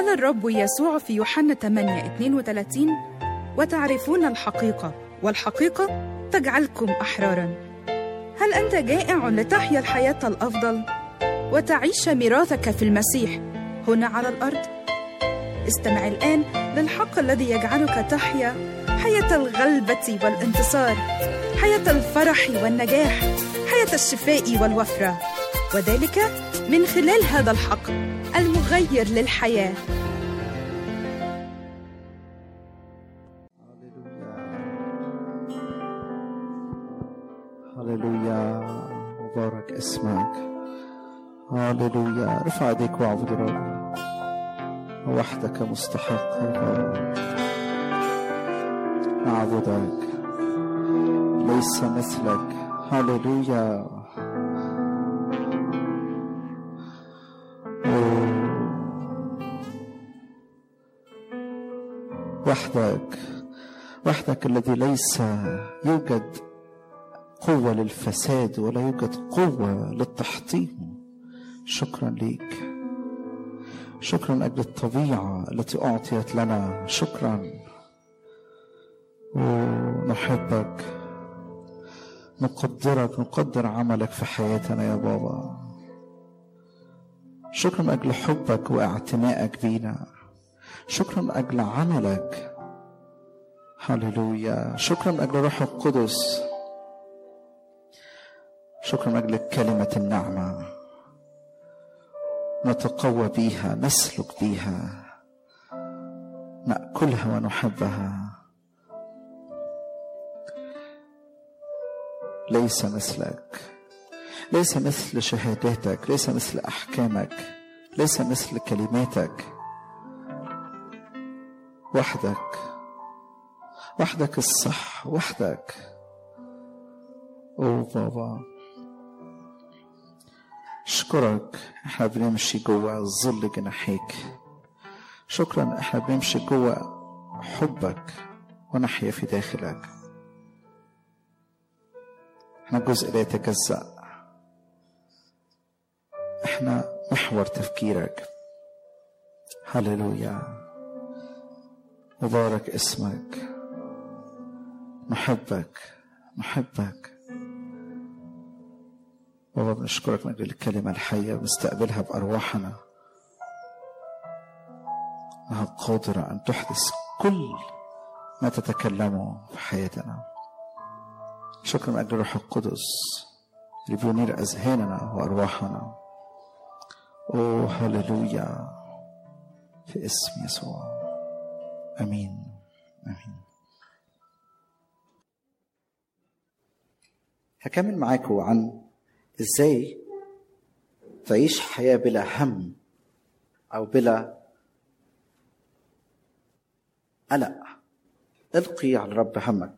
قال الرب يسوع في يوحنا 8 32 وتعرفون الحقيقة والحقيقة تجعلكم أحرارا هل أنت جائع لتحيا الحياة الأفضل وتعيش ميراثك في المسيح هنا على الأرض؟ استمع الآن للحق الذي يجعلك تحيا حياة الغلبة والانتصار حياة الفرح والنجاح حياة الشفاء والوفرة وذلك من خلال هذا الحق المغير للحياه هللويا مبارك اسمك هللويا ارفع ايديك واعبد الرب وحدك مستحق يا رب نعبدك ليس مثلك هللويا وحدك وحدك الذي ليس يوجد قوة للفساد ولا يوجد قوة للتحطيم شكرا ليك شكرا أجل الطبيعة التي أعطيت لنا شكرا ونحبك نقدرك نقدر عملك في حياتنا يا بابا شكرا أجل حبك واعتنائك بينا شكرا أجل عملك هللويا شكرا أجل روح القدس شكرا أجل كلمة النعمة نتقوى بها نسلك بها نأكلها ونحبها ليس مثلك ليس مثل شهاداتك ليس مثل أحكامك ليس مثل كلماتك وحدك وحدك الصح وحدك أوه بابا اشكرك احنا بنمشي جوا ظل جناحيك شكرا احنا بنمشي جوا حبك ونحيا في داخلك احنا جزء لا يتجزأ احنا محور تفكيرك هللويا مبارك اسمك نحبك نحبك بابا بنشكرك من اجل الكلمه الحيه بنستقبلها بارواحنا انها قادره ان تحدث كل ما تتكلمه في حياتنا شكرا من اجل الروح القدس اللي بينير اذهاننا وارواحنا اوه هللويا في اسم يسوع امين امين هكمل معاكم عن ازاي تعيش حياه بلا هم او بلا قلق القي على الرب همك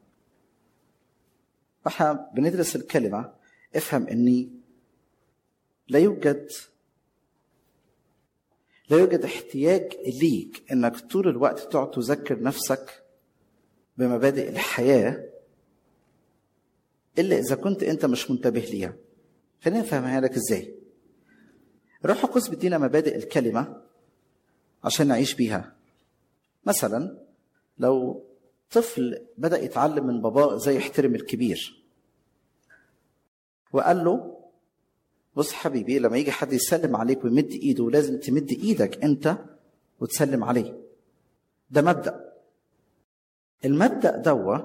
واحنا بندرس الكلمه افهم اني لا يوجد لا يوجد احتياج ليك انك طول الوقت تقعد تذكر نفسك بمبادئ الحياه الا اذا كنت انت مش منتبه ليها خلينا نفهمها لك ازاي الروح القدس بيدينا مبادئ الكلمه عشان نعيش بيها مثلا لو طفل بدا يتعلم من باباه ازاي يحترم الكبير وقال له بص حبيبي لما يجي حد يسلم عليك ويمد ايده لازم تمد ايدك انت وتسلم عليه ده مبدا المبدا دوا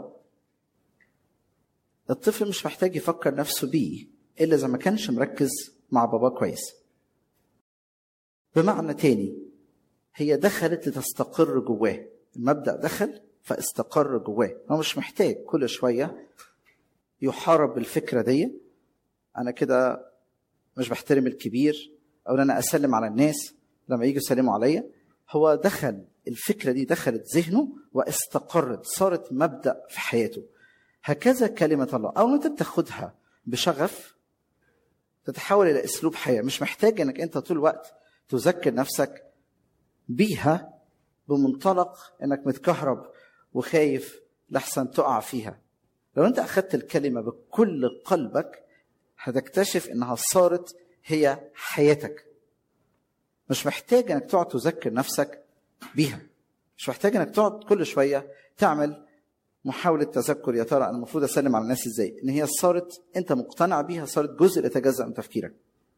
الطفل مش محتاج يفكر نفسه بيه الا اذا ما كانش مركز مع باباه كويس بمعنى تاني هي دخلت لتستقر جواه المبدا دخل فاستقر جواه هو مش محتاج كل شويه يحارب بالفكره دي انا كده مش بحترم الكبير او ان انا اسلم على الناس لما يجوا يسلموا عليا هو دخل الفكره دي دخلت ذهنه واستقرت صارت مبدا في حياته هكذا كلمه الله اول ما انت بتاخدها بشغف تتحول الى اسلوب حياه مش محتاج انك انت طول الوقت تذكر نفسك بيها بمنطلق انك متكهرب وخايف لحسن تقع فيها لو انت اخذت الكلمه بكل قلبك هتكتشف انها صارت هي حياتك مش محتاج انك تقعد تذكر نفسك بيها مش محتاج انك تقعد كل شويه تعمل محاولة تذكر يا ترى أنا المفروض أسلم على الناس إزاي؟ إن هي صارت أنت مقتنع بيها صارت جزء يتجزأ من تفكيرك.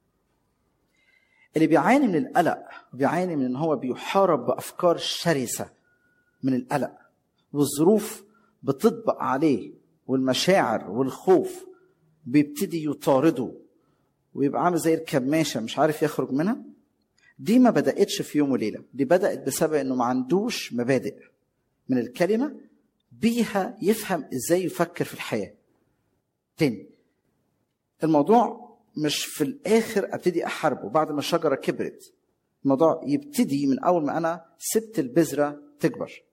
اللي بيعاني من القلق بيعاني من إن هو بيحارب بأفكار شرسة من القلق والظروف بتطبق عليه والمشاعر والخوف بيبتدي يطارده ويبقى عامل زي الكماشة مش عارف يخرج منها دي ما بدأتش في يوم وليلة دي بدأت بسبب إنه ما عندوش مبادئ من الكلمة بيها يفهم ازاي يفكر في الحياه تاني الموضوع مش في الاخر ابتدي احاربه بعد ما الشجره كبرت الموضوع يبتدي من اول ما انا سبت البذره تكبر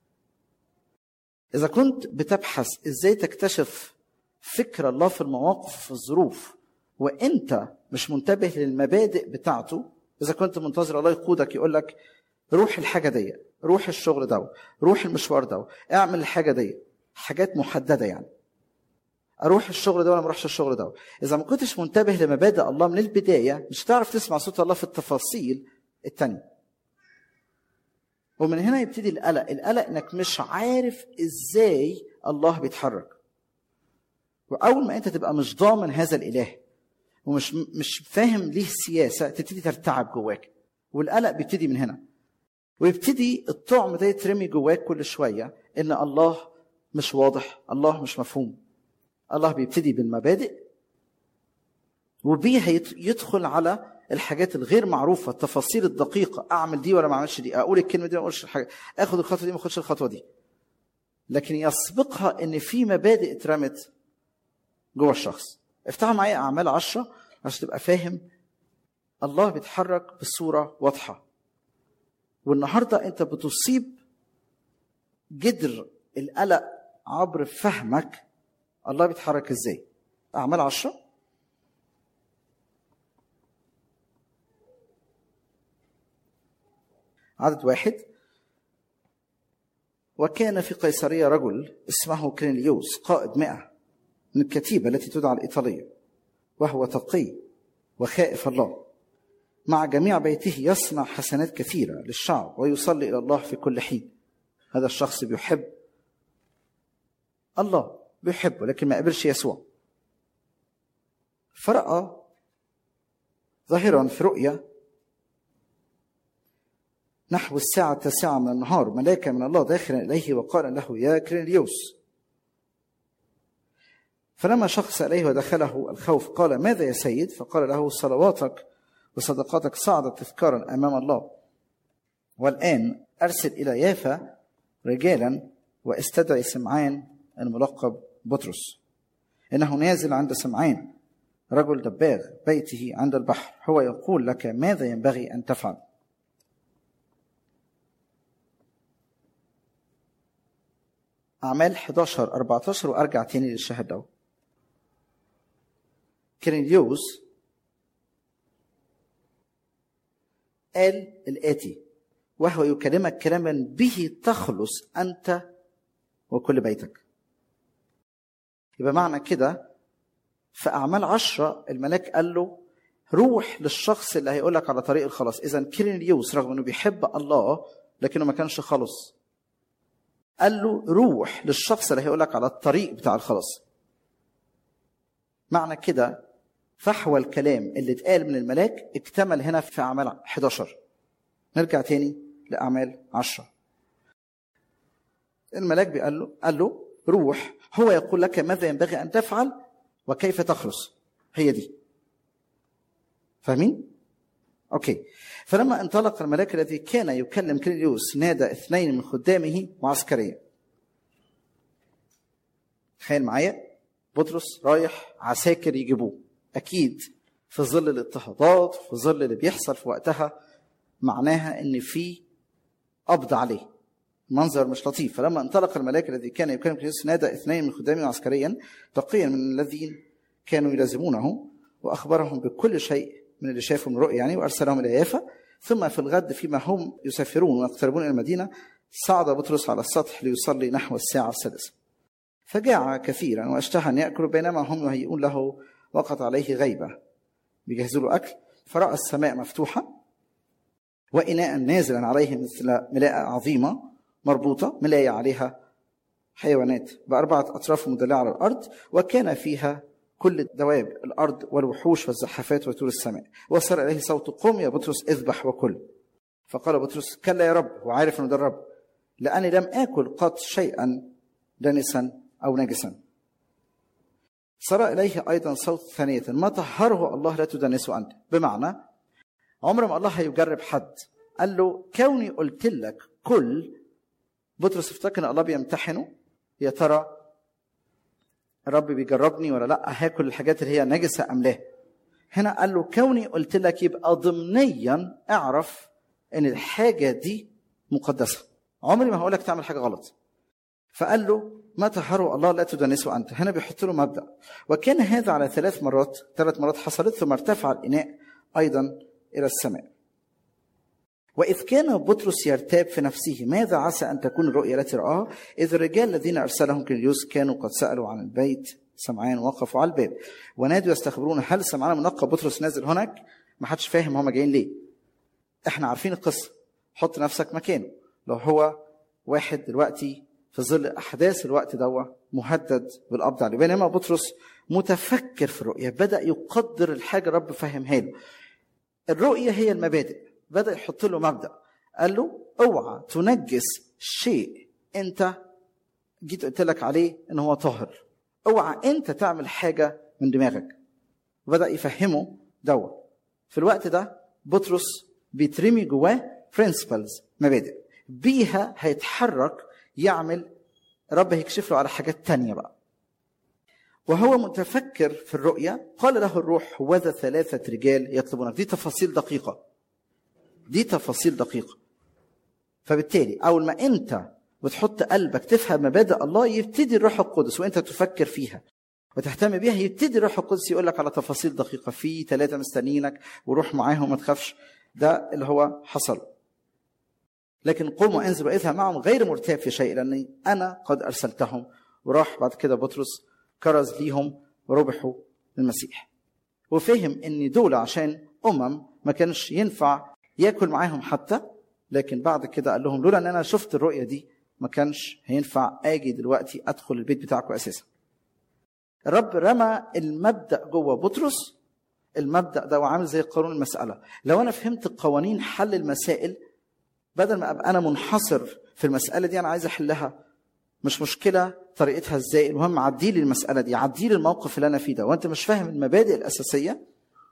اذا كنت بتبحث ازاي تكتشف فكر الله في المواقف وفي الظروف وانت مش منتبه للمبادئ بتاعته اذا كنت منتظر الله يقودك يقول لك روح الحاجه دي روح الشغل ده روح المشوار ده اعمل الحاجه دي حاجات محدده يعني اروح الشغل ده ولا ما اروحش الشغل ده اذا ما كنتش منتبه لمبادئ الله من البدايه مش هتعرف تسمع صوت الله في التفاصيل التانية ومن هنا يبتدي القلق القلق انك مش عارف ازاي الله بيتحرك واول ما انت تبقى مش ضامن هذا الاله ومش مش فاهم ليه سياسه تبتدي ترتعب جواك والقلق بيبتدي من هنا ويبتدي الطعم ده يترمي جواك كل شويه ان الله مش واضح الله مش مفهوم الله بيبتدي بالمبادئ وبيها يدخل على الحاجات الغير معروفه التفاصيل الدقيقه اعمل دي ولا ما اعملش دي اقول الكلمه دي ما اقولش الحاجه اخد الخطوه دي ما اخدش الخطوه دي لكن يسبقها ان في مبادئ اترمت جوه الشخص افتحوا معايا اعمال عشرة عشان تبقى فاهم الله بيتحرك بصوره واضحه والنهارده انت بتصيب جدر القلق عبر فهمك الله بيتحرك ازاي اعمال عشرة عدد واحد وكان في قيصرية رجل اسمه كرينيوس قائد مئة من الكتيبة التي تدعى الإيطالية وهو تقي وخائف الله مع جميع بيته يصنع حسنات كثيرة للشعب ويصلي إلى الله في كل حين هذا الشخص بيحب الله بيحبه لكن ما قبلش يسوع فرأى ظاهرا في رؤيا نحو الساعة التاسعة من النهار ملاكا من الله داخلا إليه وقال له يا كرينيوس فلما شخص إليه ودخله الخوف قال ماذا يا سيد فقال له صلواتك وصدقاتك صعدت تذكارا أمام الله والآن أرسل إلى يافا رجالا واستدعي سمعان الملقب بطرس إنه نازل عند سمعان رجل دباغ بيته عند البحر هو يقول لك ماذا ينبغي أن تفعل أعمال 11 14 وأرجع تاني للشاهد ده كرينيوس قال الآتي وهو يكلمك كلاما به تخلص أنت وكل بيتك يبقى معنى كده في أعمال عشرة الملاك قال له روح للشخص اللي هيقول لك على طريق الخلاص إذا كيرينيوس رغم إنه بيحب الله لكنه ما كانش خلص قال له روح للشخص اللي هيقول لك على الطريق بتاع الخلاص معنى كده فحوى الكلام اللي اتقال من الملاك اكتمل هنا في أعمال 11 نرجع تاني لأعمال 10 الملاك بيقال له قال له روح هو يقول لك ماذا ينبغي أن تفعل وكيف تخلص هي دي فاهمين؟ اوكي فلما انطلق الملاك الذي كان يكلم كريليوس نادى اثنين من خدامه معسكريا تخيل معايا بطرس رايح عساكر يجيبوه اكيد في ظل الاضطهادات في ظل اللي بيحصل في وقتها معناها ان في قبض عليه منظر مش لطيف فلما انطلق الملاك الذي كان يكلم كريليوس نادى اثنين من خدامه عسكريا تقيا من الذين كانوا يلازمونه واخبرهم بكل شيء من اللي شافوا من رؤيا يعني وارسلهم الى يافا ثم في الغد فيما هم يسافرون ويقتربون الى المدينه صعد بطرس على السطح ليصلي نحو الساعه السادسه فجاع كثيرا واشتهى ان ياكل بينما هم يهيئون له وقت عليه غيبه بيجهزوا له اكل فراى السماء مفتوحه وإناء نازلا عليه مثل ملاءة عظيمة مربوطة ملاية عليها حيوانات بأربعة أطراف مدلعة على الأرض وكان فيها كل دواب الأرض والوحوش والزحافات وطول السماء وصل إليه صوت قم يا بطرس اذبح وكل فقال بطرس كلا يا رب وعارف أنه ده الرب لأني لم آكل قط شيئا دنسا أو نجسا صار إليه أيضا صوت ثانية ما طهره الله لا تدنسه أنت بمعنى عمر ما الله هيجرب حد قال له كوني قلت لك كل بطرس افتكر ان الله بيمتحنه يا ترى الرب بيجربني ولا لا هاكل الحاجات اللي هي نجسه ام لا هنا قال له كوني قلت لك يبقى ضمنيا اعرف ان الحاجه دي مقدسه عمري ما هقول لك تعمل حاجه غلط فقال له ما طهره الله لا تدنسه انت هنا بيحط له مبدا وكان هذا على ثلاث مرات ثلاث مرات حصلت ثم ارتفع الاناء ايضا الى السماء وإذ كان بطرس يرتاب في نفسه ماذا عسى أن تكون الرؤيا التي رآها إذ الرجال الذين أرسلهم كليوس كانوا قد سألوا عن البيت سمعان وقفوا على الباب ونادوا يستخبرون هل سمعان منقى بطرس نازل هناك ما حدش فاهم هم جايين ليه احنا عارفين القصة حط نفسك مكانه لو هو واحد دلوقتي في ظل أحداث الوقت دوا مهدد بالقبض عليه بينما بطرس متفكر في الرؤيا بدأ يقدر الحاجة رب فهمها له الرؤية هي المبادئ بدا يحط له مبدا قال له اوعى تنجس شيء انت جيت قلت لك عليه ان هو طاهر اوعى انت تعمل حاجه من دماغك وبدا يفهمه دوا في الوقت ده بطرس بيترمي جواه برنسبلز مبادئ بيها هيتحرك يعمل رب هيكشف له على حاجات تانية بقى وهو متفكر في الرؤيا قال له الروح وذا ثلاثة رجال يطلبونك دي تفاصيل دقيقة دي تفاصيل دقيقة فبالتالي أول ما أنت بتحط قلبك تفهم مبادئ الله يبتدي الروح القدس وأنت تفكر فيها وتهتم بيها يبتدي الروح القدس يقول لك على تفاصيل دقيقة في ثلاثة مستنيينك وروح معاهم ما تخافش ده اللي هو حصل لكن قم وانزل واذهب معهم غير مرتاب في شيء لاني انا قد ارسلتهم وراح بعد كده بطرس كرز ليهم وربحوا المسيح وفهم ان دول عشان امم ما كانش ينفع ياكل معاهم حتى لكن بعد كده قال لهم لولا ان انا شفت الرؤيه دي ما كانش هينفع اجي دلوقتي ادخل البيت بتاعكم اساسا الرب رمى المبدا جوه بطرس المبدا ده وعامل زي قانون المساله لو انا فهمت قوانين حل المسائل بدل ما ابقى انا منحصر في المساله دي انا عايز احلها مش مشكله طريقتها ازاي المهم عدي لي المساله دي عدي لي الموقف اللي انا فيه ده وانت مش فاهم المبادئ الاساسيه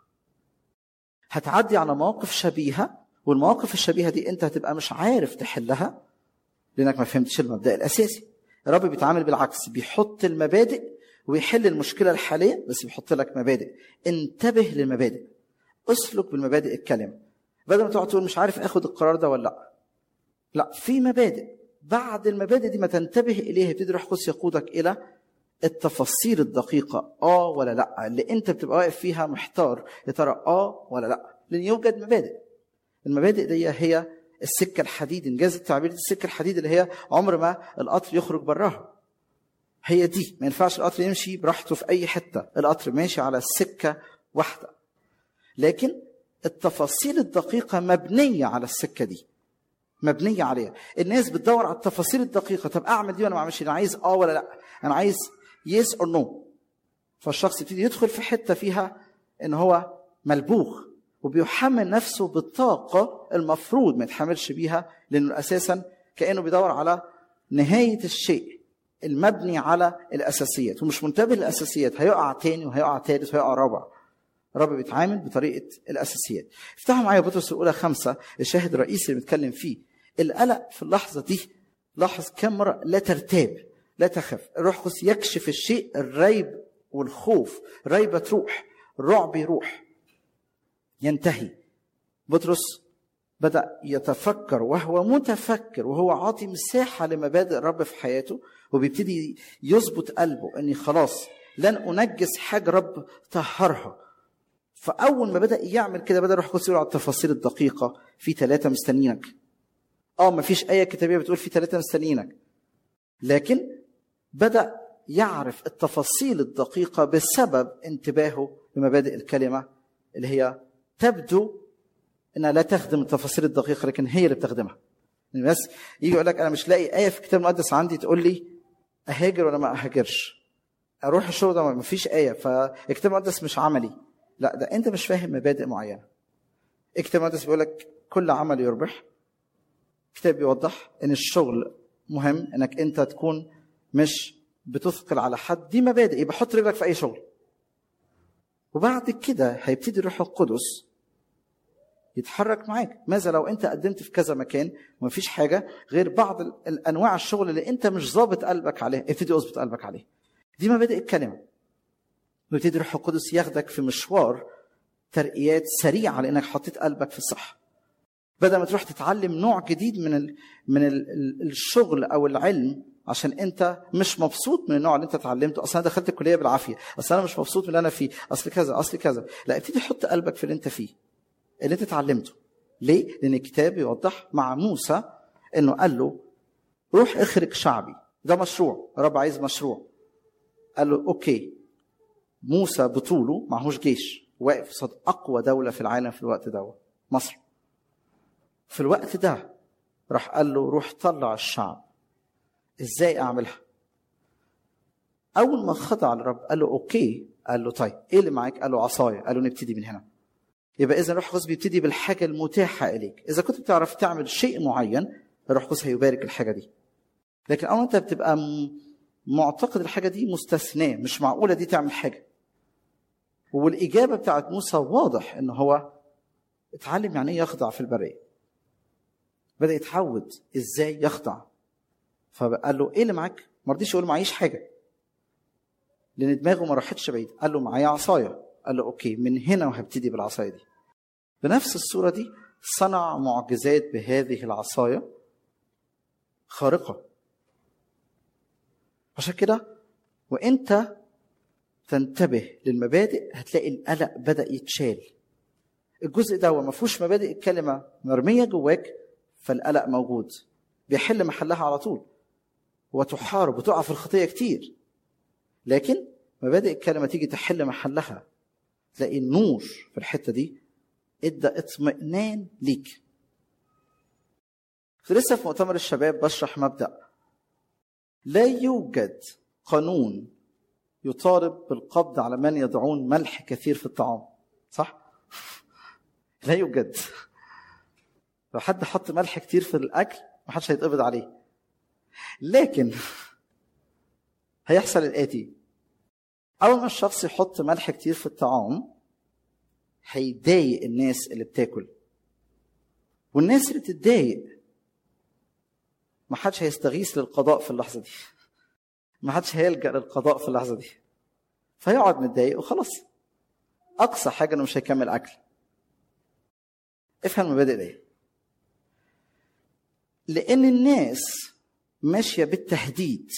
هتعدي على مواقف شبيهه والمواقف الشبيهه دي انت هتبقى مش عارف تحلها لانك ما فهمتش المبدا الاساسي الرب بيتعامل بالعكس بيحط المبادئ ويحل المشكله الحاليه بس بيحط لك مبادئ انتبه للمبادئ اسلك بالمبادئ الكلمه بدل ما تقعد تقول مش عارف اخد القرار ده ولا لا لا في مبادئ بعد المبادئ دي ما تنتبه اليها يبتدي روح القدس يقودك الى التفاصيل الدقيقة اه ولا لا اللي انت بتبقى واقف فيها محتار يا ترى اه ولا لا لان يوجد مبادئ المبادئ دي هي السكة الحديد انجاز التعبير دي السكة الحديد اللي هي عمر ما القطر يخرج براها هي دي ما ينفعش القطر يمشي براحته في اي حتة القطر ماشي على السكة واحدة لكن التفاصيل الدقيقة مبنية على السكة دي مبنية عليها الناس بتدور على التفاصيل الدقيقة طب أعمل دي ولا ما أعملش أنا عايز آه ولا لأ أنا عايز يس أو نو فالشخص يبتدي يدخل في حتة فيها إن هو ملبوخ وبيحمل نفسه بالطاقة المفروض ما يتحملش بيها لأنه أساسا كأنه بيدور على نهاية الشيء المبني على الأساسيات ومش منتبه للأساسيات هيقع تاني وهيقع تالت وهيقع رابع الرب بيتعامل بطريقه الاساسيات. افتحوا معايا بطرس الاولى خمسه الشاهد الرئيسي اللي بنتكلم فيه. القلق في اللحظه دي لاحظ كم مره لا ترتاب لا تخف الروح القدس يكشف الشيء الريب والخوف ريبه تروح الرعب يروح ينتهي بطرس بدا يتفكر وهو متفكر وهو عاطي مساحه لمبادئ الرب في حياته وبيبتدي يظبط قلبه اني خلاص لن انجس حاجه رب طهرها فاول ما بدا يعمل كده بدا الروح القدس يقول على التفاصيل الدقيقه في ثلاثه مستنيينك اه ما فيش ايه كتابيه بتقول في ثلاثه مستنيينك لكن بدا يعرف التفاصيل الدقيقه بسبب انتباهه لمبادئ الكلمه اللي هي تبدو انها لا تخدم التفاصيل الدقيقه لكن هي اللي بتخدمها يعني بس يجي يقول لك انا مش لاقي ايه في الكتاب المقدس عندي تقول لي اهاجر ولا ما اهاجرش اروح الشغل ده ما فيش ايه فالكتاب المقدس مش عملي لا ده انت مش فاهم مبادئ معينه الكتاب المقدس بيقول لك كل عمل يربح الكتاب بيوضح ان الشغل مهم انك انت تكون مش بتثقل على حد دي مبادئ يبقى حط رجلك في اي شغل وبعد كده هيبتدي الروح القدس يتحرك معاك ماذا لو انت قدمت في كذا مكان ومفيش حاجه غير بعض الانواع الشغل اللي انت مش ظابط قلبك عليه ابتدي اظبط قلبك عليه دي مبادئ الكلمه ويبتدي الروح القدس ياخدك في مشوار ترقيات سريعه لانك حطيت قلبك في الصح بدل ما تروح تتعلم نوع جديد من ال من ال الشغل او العلم عشان انت مش مبسوط من النوع اللي انت اتعلمته اصل انا دخلت الكليه بالعافيه اصل انا مش مبسوط من اللي انا فيه اصل كذا اصل كذا لا ابتدي حط قلبك في اللي انت فيه اللي انت اتعلمته ليه لان الكتاب يوضح مع موسى انه قال له روح اخرج شعبي ده مشروع رب عايز مشروع قال له اوكي موسى بطوله معهوش جيش واقف قصاد اقوى دوله في العالم في الوقت ده مصر في الوقت ده راح قال له روح طلع الشعب ازاي اعملها اول ما خضع للرب قال له اوكي قال له طيب ايه اللي معاك قال له عصايه قال له نبتدي من هنا يبقى اذا الروح القدس بيبتدي بالحاجه المتاحه اليك اذا كنت بتعرف تعمل شيء معين الروح القدس هيبارك الحاجه دي لكن اول انت بتبقى معتقد الحاجه دي مستثناه مش معقوله دي تعمل حاجه والاجابه بتاعت موسى واضح ان هو اتعلم يعني ايه يخضع في البريه بدا يتعود ازاي يخضع فقال له ايه اللي معاك ما رضيش يقول معيش حاجه لان دماغه ما راحتش بعيد قال له معايا عصايه قال له اوكي من هنا وهبتدي بالعصايه دي بنفس الصوره دي صنع معجزات بهذه العصايه خارقه عشان كده وانت تنتبه للمبادئ هتلاقي القلق بدا يتشال الجزء ده ما فيهوش مبادئ الكلمه مرميه جواك فالقلق موجود بيحل محلها على طول وتحارب وتقع في الخطيه كتير لكن مبادئ الكلمه تيجي تحل محلها تلاقي النور في الحته دي ادى اطمئنان ليك لسه في مؤتمر الشباب بشرح مبدا لا يوجد قانون يطالب بالقبض على من يضعون ملح كثير في الطعام صح لا يوجد لو حد حط ملح كتير في الاكل ما حدش هيتقبض عليه لكن هيحصل الاتي اول ما الشخص يحط ملح كتير في الطعام هيضايق الناس اللي بتاكل والناس اللي بتتضايق ما حدش هيستغيث للقضاء في اللحظه دي ما حدش هيلجا للقضاء في اللحظه دي فيقعد متضايق وخلاص اقصى حاجه انه مش هيكمل اكل افهم المبادئ دي لان الناس ماشيه بالتهديد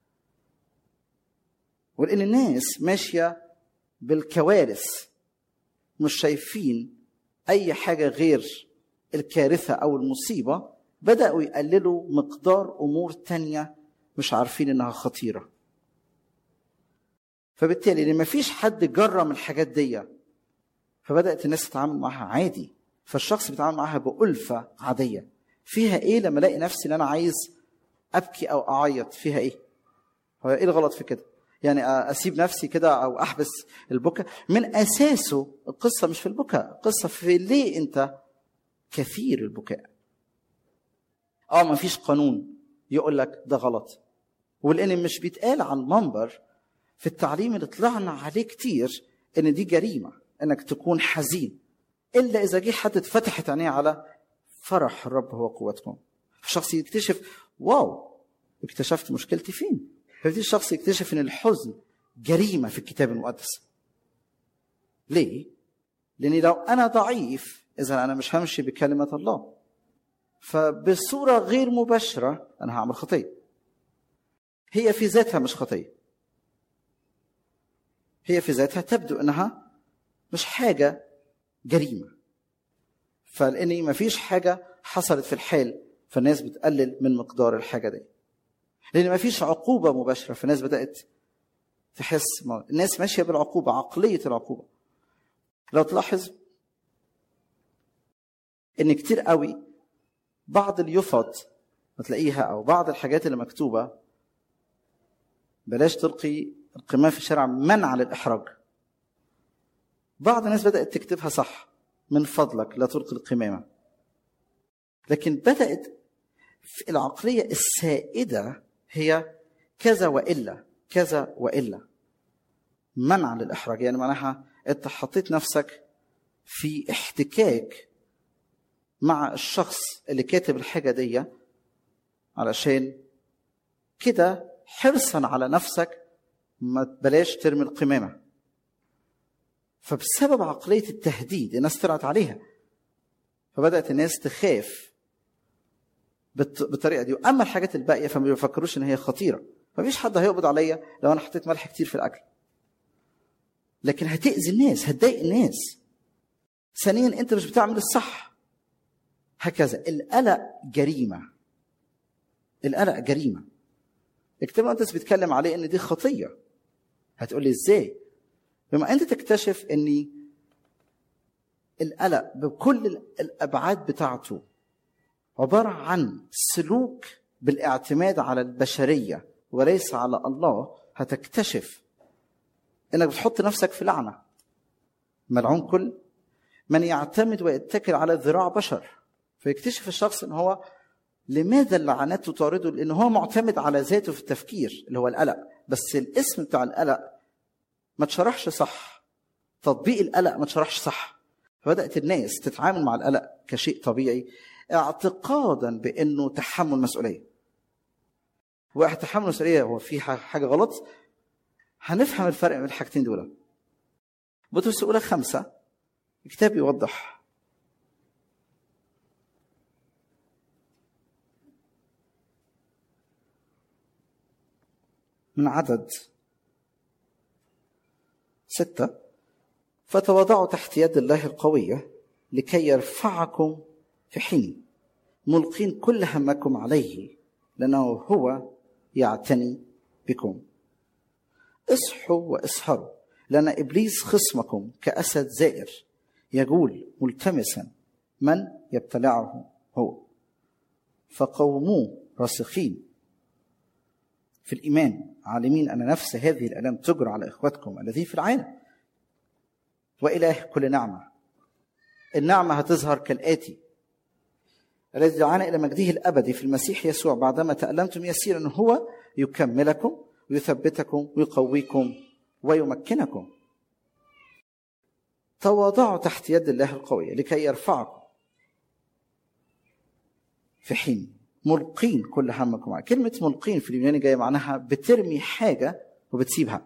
ولان الناس ماشيه بالكوارث مش شايفين اي حاجه غير الكارثه او المصيبه بداوا يقللوا مقدار امور تانية مش عارفين انها خطيره فبالتالي لما فيش حد جرم الحاجات دي فبدات الناس تتعامل معاها عادي فالشخص بيتعامل معاها بألفة عادية فيها ايه لما الاقي نفسي ان انا عايز ابكي او اعيط فيها ايه هو ايه الغلط في كده يعني اسيب نفسي كده او احبس البكاء من اساسه القصه مش في البكاء القصه في ليه انت كثير البكاء اه ما فيش قانون يقول لك ده غلط ولان مش بيتقال على المنبر في التعليم اللي طلعنا عليه كتير ان دي جريمه انك تكون حزين الا اذا جه حد اتفتحت عينيه على فرح الرب هو قوتكم الشخص يكتشف واو اكتشفت مشكلتي فين فيبتدي الشخص يكتشف ان الحزن جريمه في الكتاب المقدس ليه لاني لو انا ضعيف اذا انا مش همشي بكلمه الله فبصوره غير مباشره انا هعمل خطيه هي في ذاتها مش خطيه هي في ذاتها تبدو انها مش حاجه جريمه فلاني ما فيش حاجه حصلت في الحال فالناس بتقلل من مقدار الحاجه دي لان ما فيش عقوبه مباشره فالناس بدات تحس الناس ماشيه بالعقوبه عقليه العقوبه لو تلاحظ ان كتير قوي بعض اليفط بتلاقيها او بعض الحاجات اللي مكتوبه بلاش تلقي القمامه في الشارع منع للاحراج بعض الناس بدات تكتبها صح من فضلك لا تلقي القمامه لكن بدات في العقليه السائده هي كذا والا كذا والا منع للاحراج يعني معناها انت حطيت نفسك في احتكاك مع الشخص اللي كاتب الحاجه دي علشان كده حرصا على نفسك ما تبلاش ترمي القمامه فبسبب عقليه التهديد الناس طلعت عليها فبدات الناس تخاف بالطريقه دي واما الحاجات الباقيه فما بيفكروش ان هي خطيره مفيش حد هيقبض عليا لو انا حطيت ملح كتير في الاكل لكن هتاذي الناس هتضايق الناس ثانيا انت مش بتعمل الصح هكذا القلق جريمه القلق جريمه الكتاب المقدس بيتكلم عليه ان دي خطيه هتقول لي ازاي بما انت تكتشف ان القلق بكل الابعاد بتاعته عباره عن سلوك بالاعتماد على البشريه وليس على الله هتكتشف انك بتحط نفسك في لعنه ملعون كل من يعتمد ويتكل على ذراع بشر فيكتشف الشخص ان هو لماذا اللعنات تطارده لان هو معتمد على ذاته في التفكير اللي هو القلق بس الاسم بتاع القلق ما تشرحش صح تطبيق القلق ما تشرحش صح فبدات الناس تتعامل مع القلق كشيء طبيعي اعتقادا بانه تحمل مسؤوليه واحد تحمل مسؤوليه هو في حاجه غلط هنفهم الفرق بين الحاجتين دول بطرس الاولى خمسه الكتاب يوضح من عدد ستة فتواضعوا تحت يد الله القوية لكي يرفعكم في حين ملقين كل همكم عليه لأنه هو يعتني بكم اصحوا واسهروا لأن إبليس خصمكم كأسد زائر يجول ملتمسا من يبتلعه هو فقوموه راسخين في الإيمان عالمين أن نفس هذه الآلام تجرى على إخوتكم الذين في العالم وإله كل نعمة النعمة هتظهر كالآتي الذي دعانا إلى مجده الأبدي في المسيح يسوع بعدما تألمتم يسيرا هو يكملكم ويثبتكم ويقويكم ويمكنكم تواضعوا تحت يد الله القوية لكي يرفعكم في حين ملقين كل همكم عليه كلمة ملقين في اليوناني جاية معناها بترمي حاجة وبتسيبها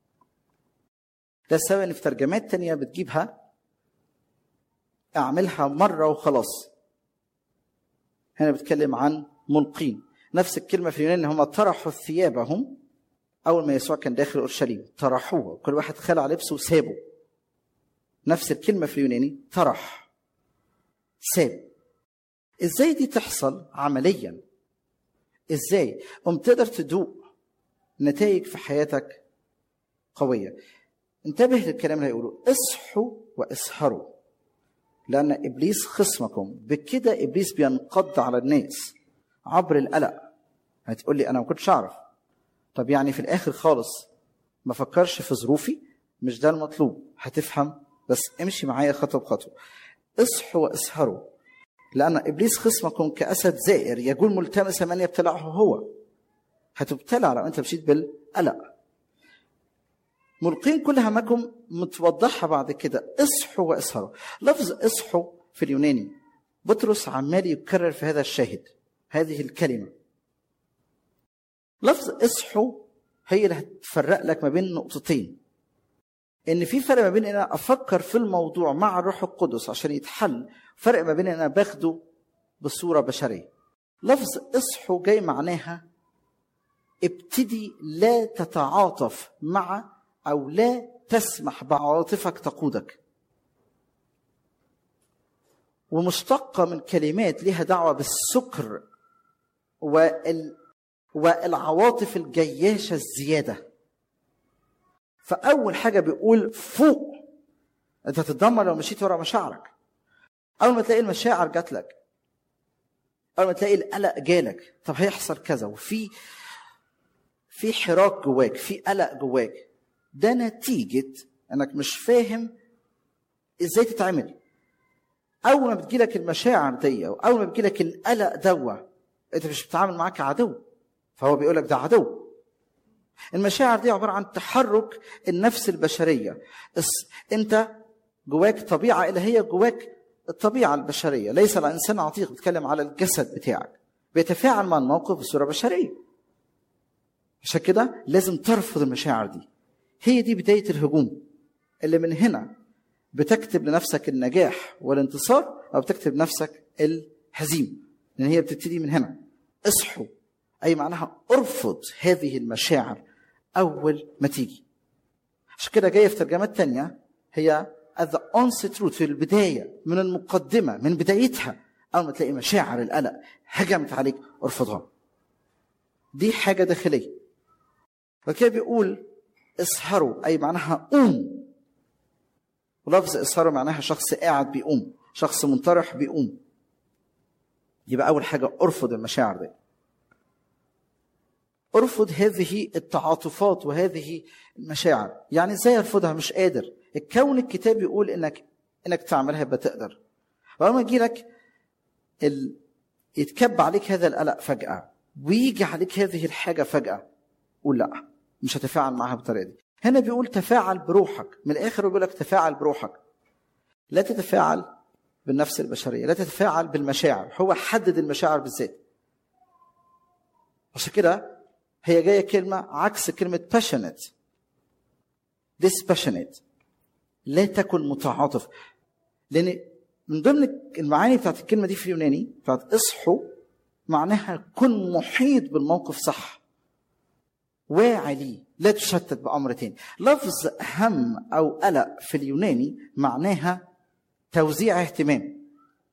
ده السبب ان في ترجمات تانية بتجيبها اعملها مرة وخلاص هنا بتكلم عن ملقين نفس الكلمة في اليونان هم طرحوا ثيابهم أول ما يسوع كان داخل أورشليم طرحوها كل واحد خلع لبسه وسابه نفس الكلمة في اليوناني طرح ساب ازاي دي تحصل عمليا ازاي قم تقدر تدوق نتائج في حياتك قوية انتبه للكلام اللي هيقوله اصحوا واسهروا لأن إبليس خصمكم بكده إبليس بينقض على الناس عبر القلق هتقول لي أنا ما كنتش أعرف طب يعني في الآخر خالص ما فكرش في ظروفي مش ده المطلوب هتفهم بس امشي معايا خطوة بخطوة اصحوا واسهروا لأن إبليس خصمكم كأسد زائر يقول ملتمس من يبتلعه هو هتبتلع لو أنت مشيت بالقلق ملقين كل همكم متوضحة بعد كده اصحوا واسهروا لفظ اصحوا في اليوناني بطرس عمال يكرر في هذا الشاهد هذه الكلمة لفظ اصحوا هي اللي هتفرق لك ما بين نقطتين ان في فرق ما بين ان انا افكر في الموضوع مع الروح القدس عشان يتحل فرق ما بين ان انا باخده بصوره بشريه لفظ اصحوا جاي معناها ابتدي لا تتعاطف مع او لا تسمح بعواطفك تقودك ومشتقة من كلمات لها دعوة بالسكر وال... والعواطف الجياشة الزيادة فأول حاجة بيقول فوق أنت هتتدمر لو مشيت ورا مشاعرك اول ما تلاقي المشاعر جات لك اول ما تلاقي القلق جالك طب هيحصل كذا وفي في حراك جواك في قلق جواك ده نتيجه انك مش فاهم ازاي تتعمل اول ما بتجيلك المشاعر دي واول ما بيجيلك القلق دوا انت مش بتتعامل معاك كعدو فهو بيقول لك ده عدو المشاعر دي عباره عن تحرك النفس البشريه انت جواك طبيعه الهيه جواك الطبيعه البشريه ليس الانسان عتيق بيتكلم على الجسد بتاعك بيتفاعل مع الموقف بصوره بشريه عشان كده لازم ترفض المشاعر دي هي دي بدايه الهجوم اللي من هنا بتكتب لنفسك النجاح والانتصار او بتكتب لنفسك الهزيمه لان هي بتبتدي من هنا اصحوا اي معناها ارفض هذه المشاعر اول ما تيجي عشان كده جايه في ترجمات تانية هي at the onset root في البدايه من المقدمه من بدايتها اول ما تلاقي مشاعر القلق هجمت عليك ارفضها دي حاجه داخليه فكده بيقول اسهروا اي معناها قوم ولفظ اسهروا معناها شخص قاعد بيقوم شخص منطرح بيقوم يبقى اول حاجه ارفض المشاعر دي ارفض هذه التعاطفات وهذه المشاعر يعني ازاي ارفضها مش قادر الكون الكتاب يقول انك انك تعملها يبقى تقدر ولما يجي لك ال... يتكب عليك هذا القلق فجاه ويجي عليك هذه الحاجه فجاه قول لا مش هتفاعل معاها بالطريقه دي هنا بيقول تفاعل بروحك من الاخر بيقول لك تفاعل بروحك لا تتفاعل بالنفس البشريه لا تتفاعل بالمشاعر هو حدد المشاعر بالذات عشان كده هي جايه كلمه عكس كلمه passionate dispassionate لا تكن متعاطف لان من ضمن المعاني بتاعت الكلمه دي في اليوناني بتاعت اصحوا معناها كن محيط بالموقف صح واعي ليه لا تشتت بامر تاني لفظ هم او قلق في اليوناني معناها توزيع اهتمام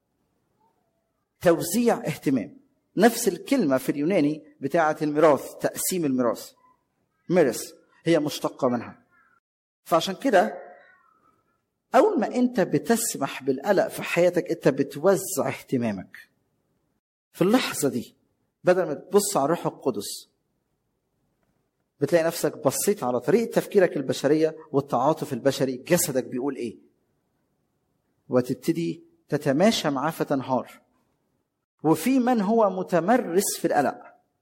توزيع اهتمام نفس الكلمة في اليوناني بتاعة الميراث تقسيم الميراث ميرث هي مشتقة منها فعشان كده أول ما أنت بتسمح بالقلق في حياتك أنت بتوزع اهتمامك في اللحظة دي بدل ما تبص على الروح القدس بتلاقي نفسك بصيت على طريقة تفكيرك البشرية والتعاطف البشري جسدك بيقول إيه وتبتدي تتماشى معاه فتنهار وفي من هو متمرس في القلق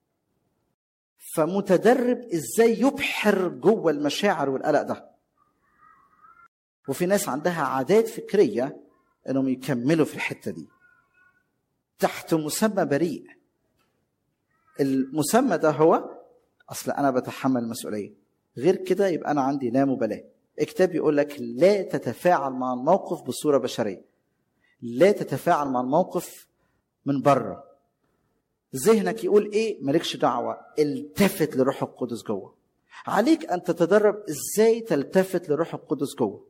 فمتدرب ازاي يبحر جوه المشاعر والقلق ده وفي ناس عندها عادات فكريه انهم يكملوا في الحته دي تحت مسمى بريء المسمى ده هو اصل انا بتحمل المسؤوليه غير كده يبقى انا عندي لا مبالاه الكتاب يقول لك لا تتفاعل مع الموقف بصوره بشريه لا تتفاعل مع الموقف من بره ذهنك يقول ايه مالكش دعوه التفت لروح القدس جوه عليك ان تتدرب ازاي تلتفت لروح القدس جوه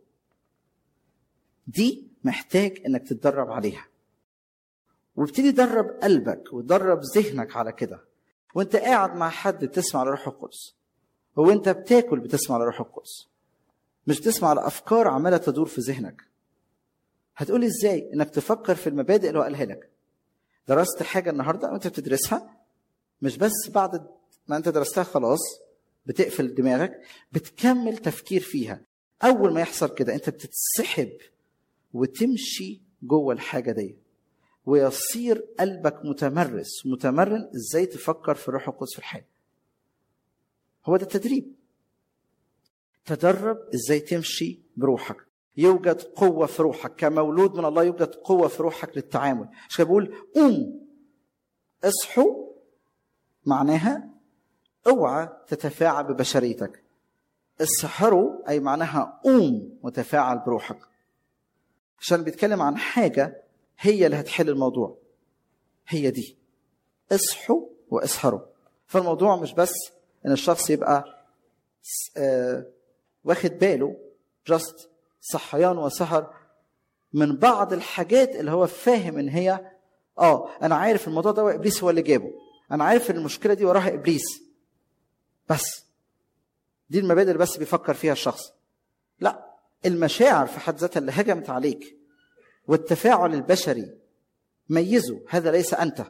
دي محتاج انك تتدرب عليها وابتدي درب قلبك ودرب ذهنك على كده وانت قاعد مع حد بتسمع لروح القدس وانت بتاكل بتسمع لروح القدس مش بتسمع لافكار عماله تدور في ذهنك هتقولي ازاي انك تفكر في المبادئ اللي هو قالها لك درست حاجه النهارده وانت بتدرسها مش بس بعد ما انت درستها خلاص بتقفل دماغك بتكمل تفكير فيها اول ما يحصل كده انت بتتسحب وتمشي جوه الحاجه دي ويصير قلبك متمرس متمرن ازاي تفكر في الروح القدس في الحياه هو ده التدريب تدرب ازاي تمشي بروحك يوجد قوة في روحك كمولود من الله يوجد قوة في روحك للتعامل عشان بقول قوم اصحوا معناها اوعى تتفاعل ببشريتك اسحروا اي معناها قوم وتفاعل بروحك عشان بيتكلم عن حاجة هي اللي هتحل الموضوع هي دي اصحوا واسهروا فالموضوع مش بس ان الشخص يبقى آه واخد باله جاست صحيان وسهر من بعض الحاجات اللي هو فاهم ان هي اه انا عارف الموضوع ده ابليس هو اللي جابه انا عارف ان المشكله دي وراها ابليس بس دي المبادئ اللي بس بيفكر فيها الشخص لا المشاعر في حد ذاتها اللي هجمت عليك والتفاعل البشري ميزه هذا ليس انت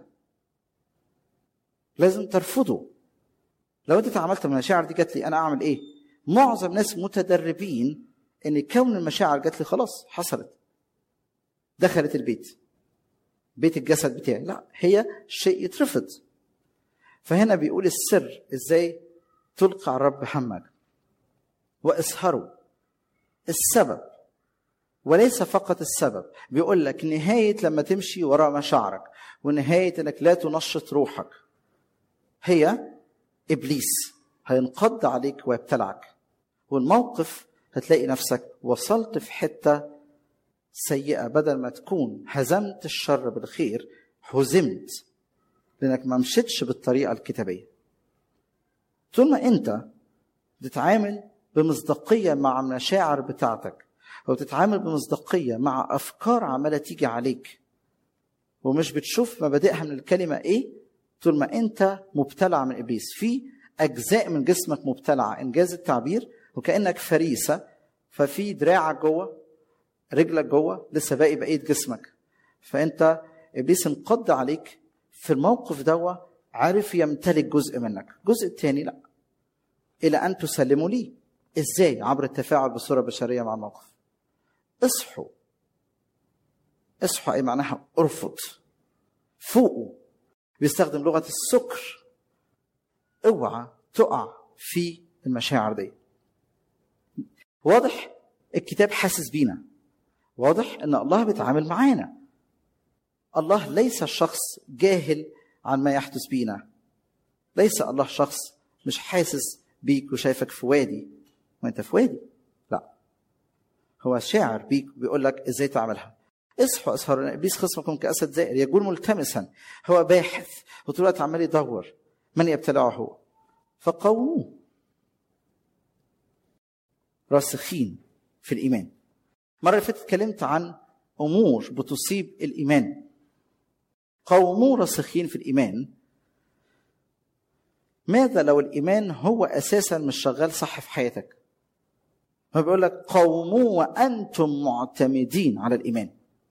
لازم ترفضه لو انت تعاملت من المشاعر دي جات لي انا اعمل ايه معظم الناس متدربين ان كون المشاعر جات لي خلاص حصلت دخلت البيت بيت الجسد بتاعي لا هي شيء يترفض فهنا بيقول السر ازاي تلقى على الرب همك واسهروا السبب وليس فقط السبب بيقول لك نهاية لما تمشي وراء مشاعرك ونهاية انك لا تنشط روحك هي ابليس هينقض عليك ويبتلعك والموقف هتلاقي نفسك وصلت في حته سيئه بدل ما تكون هزمت الشر بالخير هزمت لانك ما مشيتش بالطريقه الكتابيه طول ما انت بتتعامل بمصداقيه مع المشاعر بتاعتك وبتتعامل بمصداقيه مع افكار عماله تيجي عليك ومش بتشوف مبادئها من الكلمه ايه طول ما انت مبتلع من ابليس في اجزاء من جسمك مبتلعه انجاز التعبير وكانك فريسه ففي دراعك جوه رجلك جوه لسه باقي بقيه جسمك فانت ابليس انقض عليك في الموقف دوا عارف يمتلك جزء منك الجزء الثاني لا الى ان تسلموا لي ازاي عبر التفاعل بصوره بشريه مع الموقف اصحوا اصحوا اي معناها ارفض فوقوا بيستخدم لغه السكر اوعى تقع في المشاعر دي واضح الكتاب حاسس بينا واضح ان الله بيتعامل معانا الله ليس شخص جاهل عن ما يحدث بينا ليس الله شخص مش حاسس بيك وشايفك في وادي وانت في وادي لا هو شاعر بيك بيقول لك ازاي تعملها اصحوا اسهروا ابليس خصمكم كاسد زائر يقول ملتمسا هو باحث وطول الوقت عمال يدور من يبتلعه هو فقوموه راسخين في الايمان المره اللي فاتت اتكلمت عن امور بتصيب الايمان قوموا راسخين في الايمان ماذا لو الايمان هو اساسا مش شغال صح في حياتك هو بيقول لك قوموا وانتم معتمدين على الايمان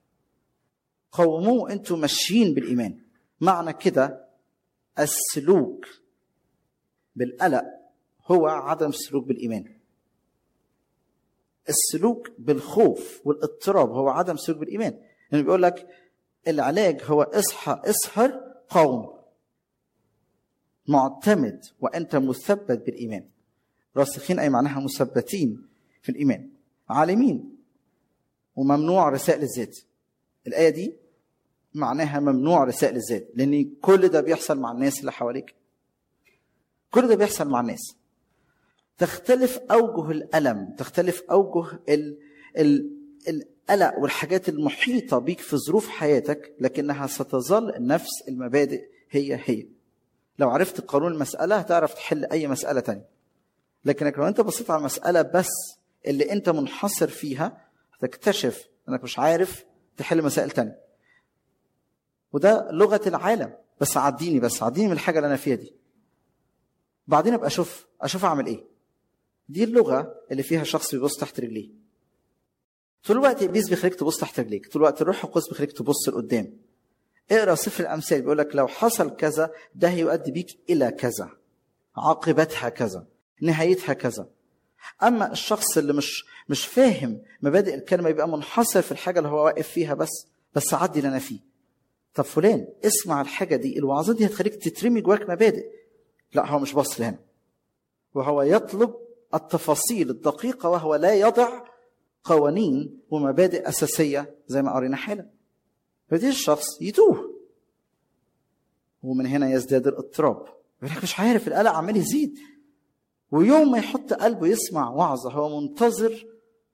قوموا انتم ماشيين بالايمان معنى كده السلوك بالقلق هو عدم السلوك بالايمان السلوك بالخوف والاضطراب هو عدم السلوك بالايمان لانه يعني بيقول لك العلاج هو اصحى اسهر قوم معتمد وانت مثبت بالايمان راسخين اي معناها مثبتين في الايمان عالمين وممنوع رسائل الذات الايه دي معناها ممنوع رسائل الذات لان كل ده بيحصل مع الناس اللي حواليك كل ده بيحصل مع الناس تختلف اوجه الالم تختلف اوجه ال ال القلق والحاجات المحيطه بيك في ظروف حياتك لكنها ستظل نفس المبادئ هي هي لو عرفت قانون المساله هتعرف تحل اي مساله تانية لكنك لو انت بصيت على المساله بس اللي انت منحصر فيها هتكتشف انك مش عارف تحل مسائل تانية وده لغه العالم بس عديني بس عديني من الحاجه اللي انا فيها دي بعدين ابقى اشوف اشوف اعمل ايه دي اللغه اللي فيها شخص بيبص تحت رجليه طول الوقت ابليس بيخليك تبص تحت رجليك طول الوقت الروح القدس بيخليك تبص لقدام اقرا سفر الامثال بيقول لك لو حصل كذا ده هيؤدي بيك الى كذا عاقبتها كذا نهايتها كذا اما الشخص اللي مش مش فاهم مبادئ الكلمه يبقى منحصر في الحاجه اللي هو واقف فيها بس بس عدي اللي انا فيه طب فلان اسمع الحاجه دي الوعظات دي هتخليك تترمي جواك مبادئ لا هو مش باص لهنا وهو يطلب التفاصيل الدقيقه وهو لا يضع قوانين ومبادئ اساسيه زي ما قرينا حالا فدي الشخص يتوه ومن هنا يزداد الاضطراب يقول لك مش عارف القلق عمال يزيد ويوم ما يحط قلبه يسمع وعظه هو منتظر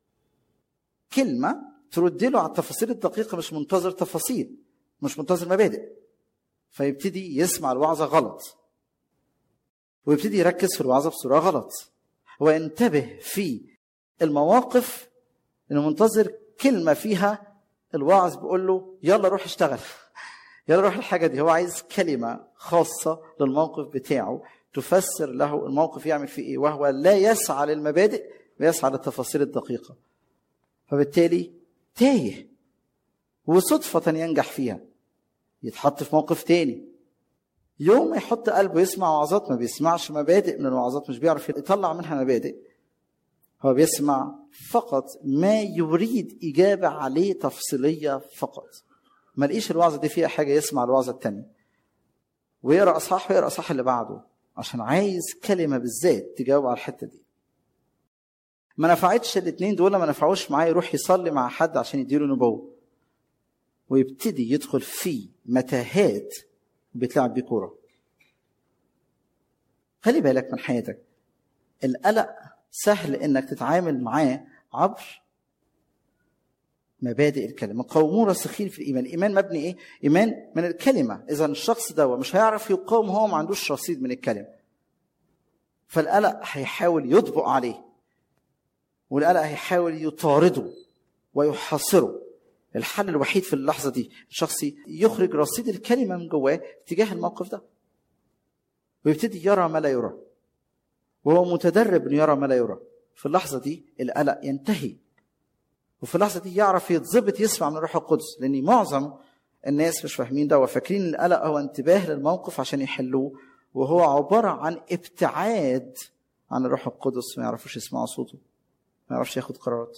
كلمه ترد له على التفاصيل الدقيقه مش منتظر تفاصيل مش منتظر مبادئ فيبتدي يسمع الوعظه غلط ويبتدي يركز في الوعظه بصوره غلط وينتبه في المواقف انه منتظر كلمه فيها الواعظ بيقول له يلا روح اشتغل يلا روح الحاجه دي هو عايز كلمه خاصه للموقف بتاعه تفسر له الموقف يعمل فيه ايه وهو لا يسعى للمبادئ ويسعى للتفاصيل الدقيقه فبالتالي تايه وصدفة ينجح فيها يتحط في موقف تاني يوم ما يحط قلبه يسمع وعظات ما بيسمعش مبادئ من الوعظات مش بيعرف يطلع منها مبادئ هو بيسمع فقط ما يريد إجابة عليه تفصيلية فقط ما لقيش الوعظة دي فيها حاجة يسمع الوعظة التانية ويقرأ أصحاح ويقرأ أصحاح اللي بعده عشان عايز كلمة بالذات تجاوب على الحتة دي ما نفعتش الاثنين دول ما نفعوش معاه يروح يصلي مع حد عشان يديله نبوة ويبتدي يدخل في متاهات بيتلعب بيه كورة خلي بالك من حياتك القلق سهل انك تتعامل معاه عبر مبادئ الكلمه قوموا راسخين في الايمان الايمان مبني ايه ايمان من الكلمه اذا الشخص ده مش هيعرف يقاوم هو ما عندوش رصيد من الكلمه فالقلق هيحاول يطبق عليه والقلق هيحاول يطارده ويحاصره الحل الوحيد في اللحظه دي الشخص يخرج رصيد الكلمه من جواه تجاه الموقف ده ويبتدي يرى ما لا يرى وهو متدرب انه يرى ما لا يرى في اللحظه دي القلق ينتهي وفي اللحظه دي يعرف يتظبط يسمع من الروح القدس لان معظم الناس مش فاهمين ده وفاكرين القلق هو انتباه للموقف عشان يحلوه وهو عباره عن ابتعاد عن الروح القدس ما يعرفوش يسمعوا صوته ما يعرفش ياخد قرارات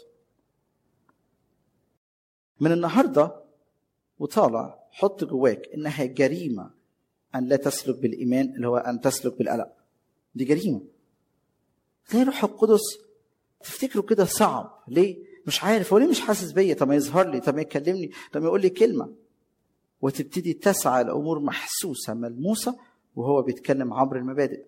من النهارده وطالع حط جواك انها جريمه ان لا تسلك بالايمان اللي هو ان تسلك بالقلق دي جريمه تلاقي الروح القدس تفتكره كده صعب ليه مش عارف هو ليه مش حاسس بيا طب ما يظهر لي طب ما يكلمني طب ما يقول لي كلمه وتبتدي تسعى لامور محسوسه ملموسه وهو بيتكلم عبر المبادئ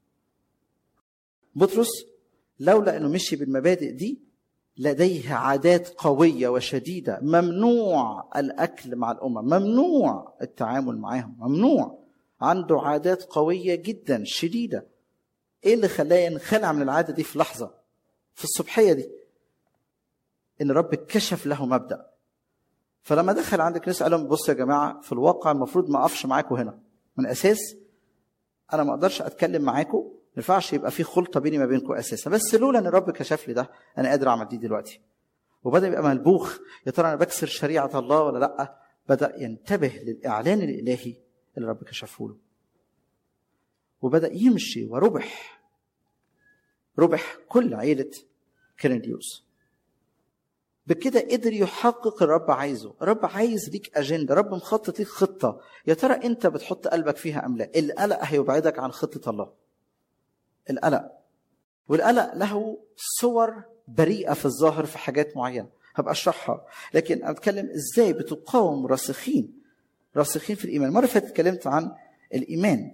بطرس لولا انه مشي بالمبادئ دي لديه عادات قويه وشديده ممنوع الاكل مع الامم ممنوع التعامل معاهم ممنوع عنده عادات قويه جدا شديده ايه اللي خلاه ينخلع من العاده دي في لحظه في الصبحيه دي ان الرب كشف له مبدا فلما دخل عند الكنيسه قال لهم بصوا يا جماعه في الواقع المفروض ما اقفش معاكم هنا من اساس انا ما اقدرش اتكلم معاكم ما ينفعش يبقى في خلطه بيني ما بينكم اساسا بس لولا ان الرب كشف لي ده انا قادر اعمل دي دلوقتي وبدا يبقى ملبوخ يا ترى انا بكسر شريعه الله ولا لا بدا ينتبه للاعلان الالهي اللي الرب كشفه له وبدا يمشي وربح ربح كل عيله كرينيوس بكده قدر يحقق الرب عايزه الرب عايز ليك اجنده رب مخطط ليك خطه يا ترى انت بتحط قلبك فيها ام لا القلق هيبعدك عن خطه الله القلق والقلق له صور بريئه في الظاهر في حاجات معينه هبقى اشرحها لكن اتكلم ازاي بتقاوم راسخين راسخين في الايمان مره فاتت اتكلمت عن الايمان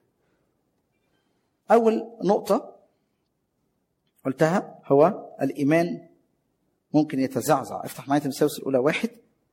اول نقطه قلتها هو الايمان ممكن يتزعزع افتح معايا تمثاوس الاولى واحد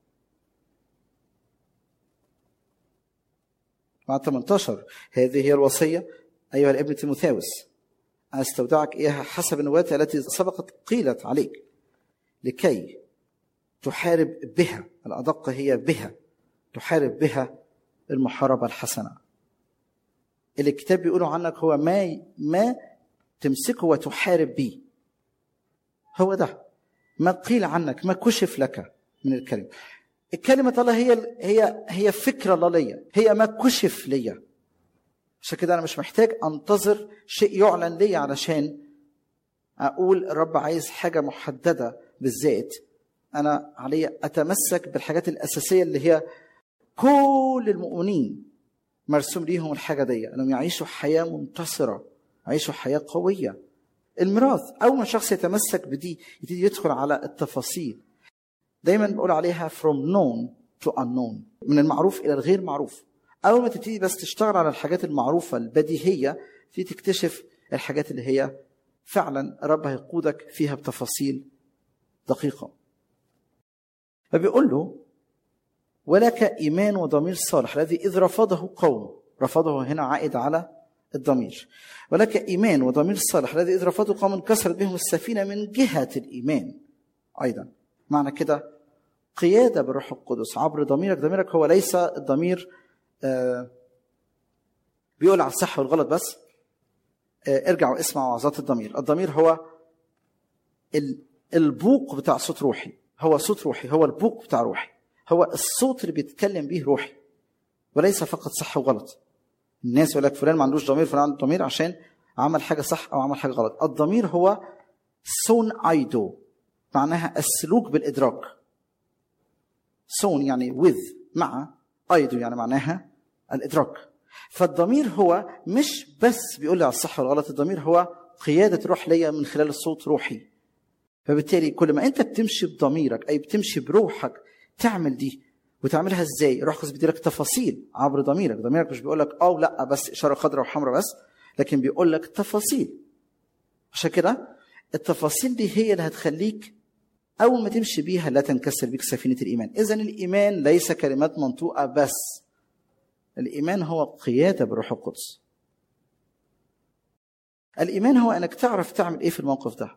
مع 18 هذه هي الوصيه ايها الابن تيموثاوس استودعك اياها حسب النبوات التي سبقت قيلت عليك لكي تحارب بها الادق هي بها تحارب بها المحاربه الحسنه اللي الكتاب بيقوله عنك هو ما ما تمسكه وتحارب به هو ده ما قيل عنك ما كشف لك من الكلمة الكلمة الله هي هي هي فكرة الله ليا هي ما كشف ليا عشان كده أنا مش محتاج أنتظر شيء يعلن ليا علشان أقول الرب عايز حاجة محددة بالذات أنا علي أتمسك بالحاجات الأساسية اللي هي كل المؤمنين مرسوم ليهم الحاجة دي أنهم يعيشوا حياة منتصرة يعيشوا حياة قوية الميراث اول ما شخص يتمسك بدي يبتدي يدخل على التفاصيل دايما بقول عليها from known to unknown من المعروف الى الغير معروف اول ما تبتدي بس تشتغل على الحاجات المعروفه البديهيه تبتدي تكتشف الحاجات اللي هي فعلا الرب هيقودك فيها بتفاصيل دقيقه فبيقول له ولك ايمان وضمير صالح الذي اذ رفضه قوم رفضه هنا عائد على الضمير ولك ايمان وضمير الصالح الذي اذ رفضوا قوم كسرت بهم السفينه من جهه الايمان ايضا معنى كده قياده بالروح القدس عبر ضميرك ضميرك هو ليس الضمير آه بيقول على الصح والغلط بس آه ارجعوا اسمعوا وعظات الضمير الضمير هو البوق بتاع صوت روحي هو صوت روحي هو البوق بتاع روحي هو الصوت اللي بيتكلم بيه روحي وليس فقط صح وغلط الناس يقول لك فلان ما عندوش ضمير فلان عنده ضمير عشان عمل حاجه صح او عمل حاجه غلط الضمير هو سون ايدو معناها السلوك بالادراك سون يعني with مع ايدو يعني معناها الادراك فالضمير هو مش بس بيقول لي على الصح والغلط الضمير هو قياده روح ليا من خلال الصوت روحي فبالتالي كل ما انت بتمشي بضميرك اي بتمشي بروحك تعمل دي وتعملها ازاي روح القدس بيديلك تفاصيل عبر ضميرك ضميرك مش بيقول لك اه لا بس اشاره خضراء وحمراء بس لكن بيقول لك تفاصيل عشان كده التفاصيل دي هي اللي هتخليك اول ما تمشي بيها لا تنكسر بيك سفينه الايمان اذا الايمان ليس كلمات منطوقه بس الايمان هو قياده بروح القدس الايمان هو انك تعرف تعمل ايه في الموقف ده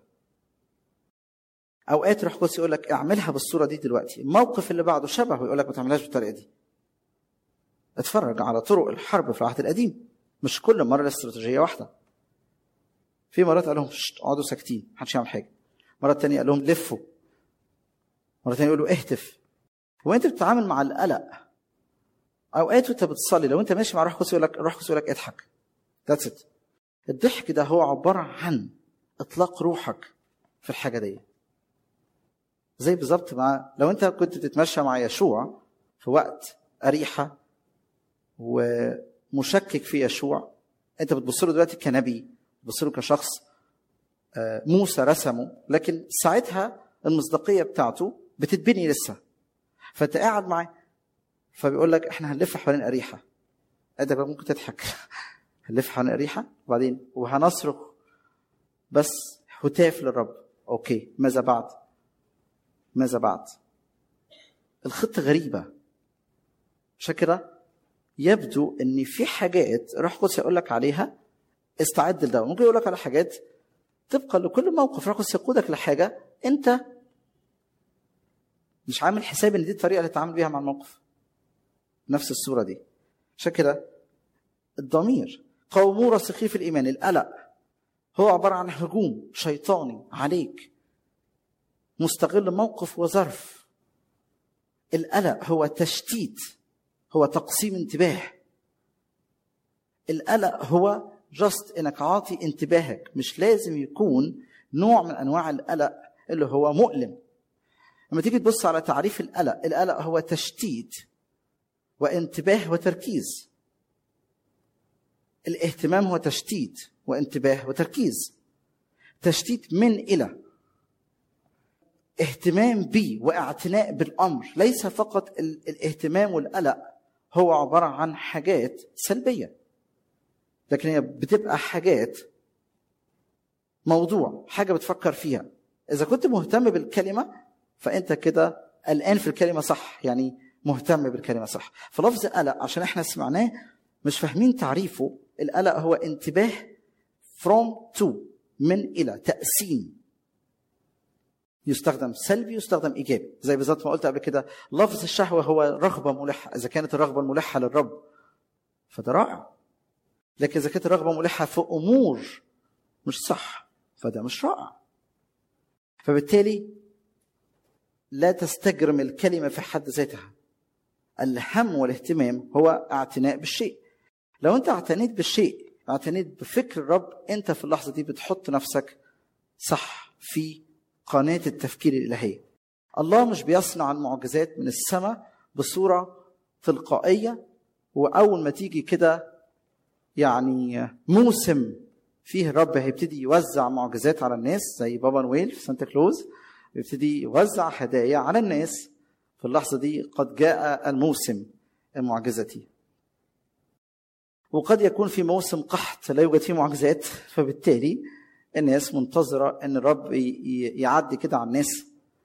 اوقات روح القدس يقول لك اعملها بالصوره دي دلوقتي الموقف اللي بعده شبهه يقول لك ما تعملهاش بالطريقه دي اتفرج على طرق الحرب في العهد القديم مش كل مره الاستراتيجيه واحده في مرات قال لهم اقعدوا ساكتين محدش يعمل حاجه مرات تانية قال لهم لفوا مرة تانية يقول له اهتف وانت بتتعامل مع القلق اوقات وانت بتصلي لو انت ماشي مع روح القدس يقول لك روح القدس يقول لك اضحك ذاتس ات الضحك ده هو عباره عن اطلاق روحك في الحاجه دي زي بالظبط مع لو انت كنت بتتمشى مع يشوع في وقت اريحه ومشكك في يشوع انت بتبص له دلوقتي كنبي بتبص له كشخص موسى رسمه لكن ساعتها المصداقيه بتاعته بتتبني لسه فانت قاعد معاه فبيقول لك احنا هنلف حوالين اريحه انت ممكن تضحك هنلف حوالين اريحه وبعدين وهنصرخ بس هتاف للرب اوكي ماذا بعد ماذا بعد الخطه غريبه عشان كده يبدو ان في حاجات روح القدس يقول لك عليها استعد لده ممكن يقول لك على حاجات طبقا لكل موقف روح القدس يقودك لحاجه انت مش عامل حساب ان دي الطريقه اللي تتعامل بيها مع الموقف نفس الصوره دي عشان كده الضمير قوموا راسخين في الايمان القلق هو عباره عن هجوم شيطاني عليك مستغل موقف وظرف القلق هو تشتيت هو تقسيم انتباه القلق هو جاست انك عاطي انتباهك مش لازم يكون نوع من انواع القلق اللي هو مؤلم لما تيجي تبص على تعريف القلق القلق هو تشتيت وانتباه وتركيز الاهتمام هو تشتيت وانتباه وتركيز تشتيت من الى اهتمام بي واعتناء بالامر ليس فقط الاهتمام والقلق هو عباره عن حاجات سلبيه لكن هي بتبقى حاجات موضوع حاجه بتفكر فيها اذا كنت مهتم بالكلمه فانت كده الان في الكلمه صح يعني مهتم بالكلمه صح فلفظ قلق عشان احنا سمعناه مش فاهمين تعريفه القلق هو انتباه from to من الى تقسيم يستخدم سلبي يستخدم ايجابي زي بالظبط ما قلت قبل كده لفظ الشهوه هو رغبه ملحه اذا كانت الرغبه الملحه للرب فده رائع لكن اذا كانت الرغبه ملحه في امور مش صح فده مش رائع فبالتالي لا تستجرم الكلمه في حد ذاتها الهم والاهتمام هو اعتناء بالشيء لو انت اعتنيت بالشيء اعتنيت بفكر الرب انت في اللحظه دي بتحط نفسك صح في قناه التفكير الالهيه الله مش بيصنع المعجزات من السماء بصوره تلقائيه واول ما تيجي كده يعني موسم فيه الرب هيبتدي يوزع معجزات على الناس زي بابا نويل في سانتا كلوز يبتدي يوزع هدايا على الناس في اللحظه دي قد جاء الموسم المعجزتي وقد يكون في موسم قحط لا يوجد فيه معجزات فبالتالي الناس منتظره ان الرب يعدي كده على الناس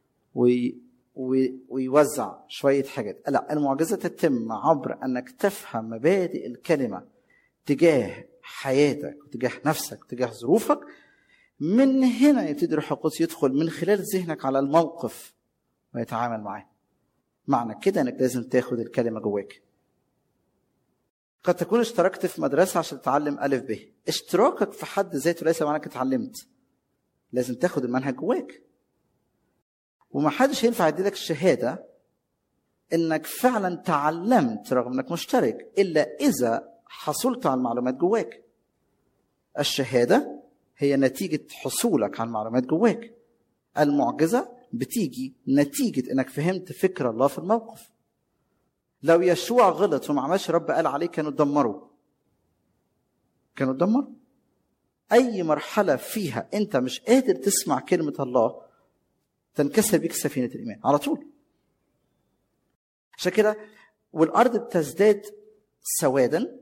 ويوزع شويه حاجات لا المعجزه تتم عبر انك تفهم مبادئ الكلمه تجاه حياتك وتجاه نفسك وتجاه ظروفك من هنا يبتدي الروح القدس يدخل من خلال ذهنك على الموقف ويتعامل معاه معنى كده انك لازم تاخد الكلمه جواك قد تكون اشتركت في مدرسة عشان تتعلم ألف ب اشتراكك في حد ذاته ليس معناه انك اتعلمت لازم تاخد المنهج جواك وما حدش ينفع يديلك الشهادة انك فعلا تعلمت رغم انك مشترك الا اذا حصلت على المعلومات جواك الشهاده هي نتيجه حصولك على المعلومات جواك المعجزه بتيجي نتيجه انك فهمت فكر الله في الموقف لو يشوع غلط وما عملش رب قال عليه كانوا اتدمروا كانوا اتدمروا اي مرحله فيها انت مش قادر تسمع كلمه الله تنكسر بيك سفينه الايمان على طول عشان كده والارض بتزداد سوادا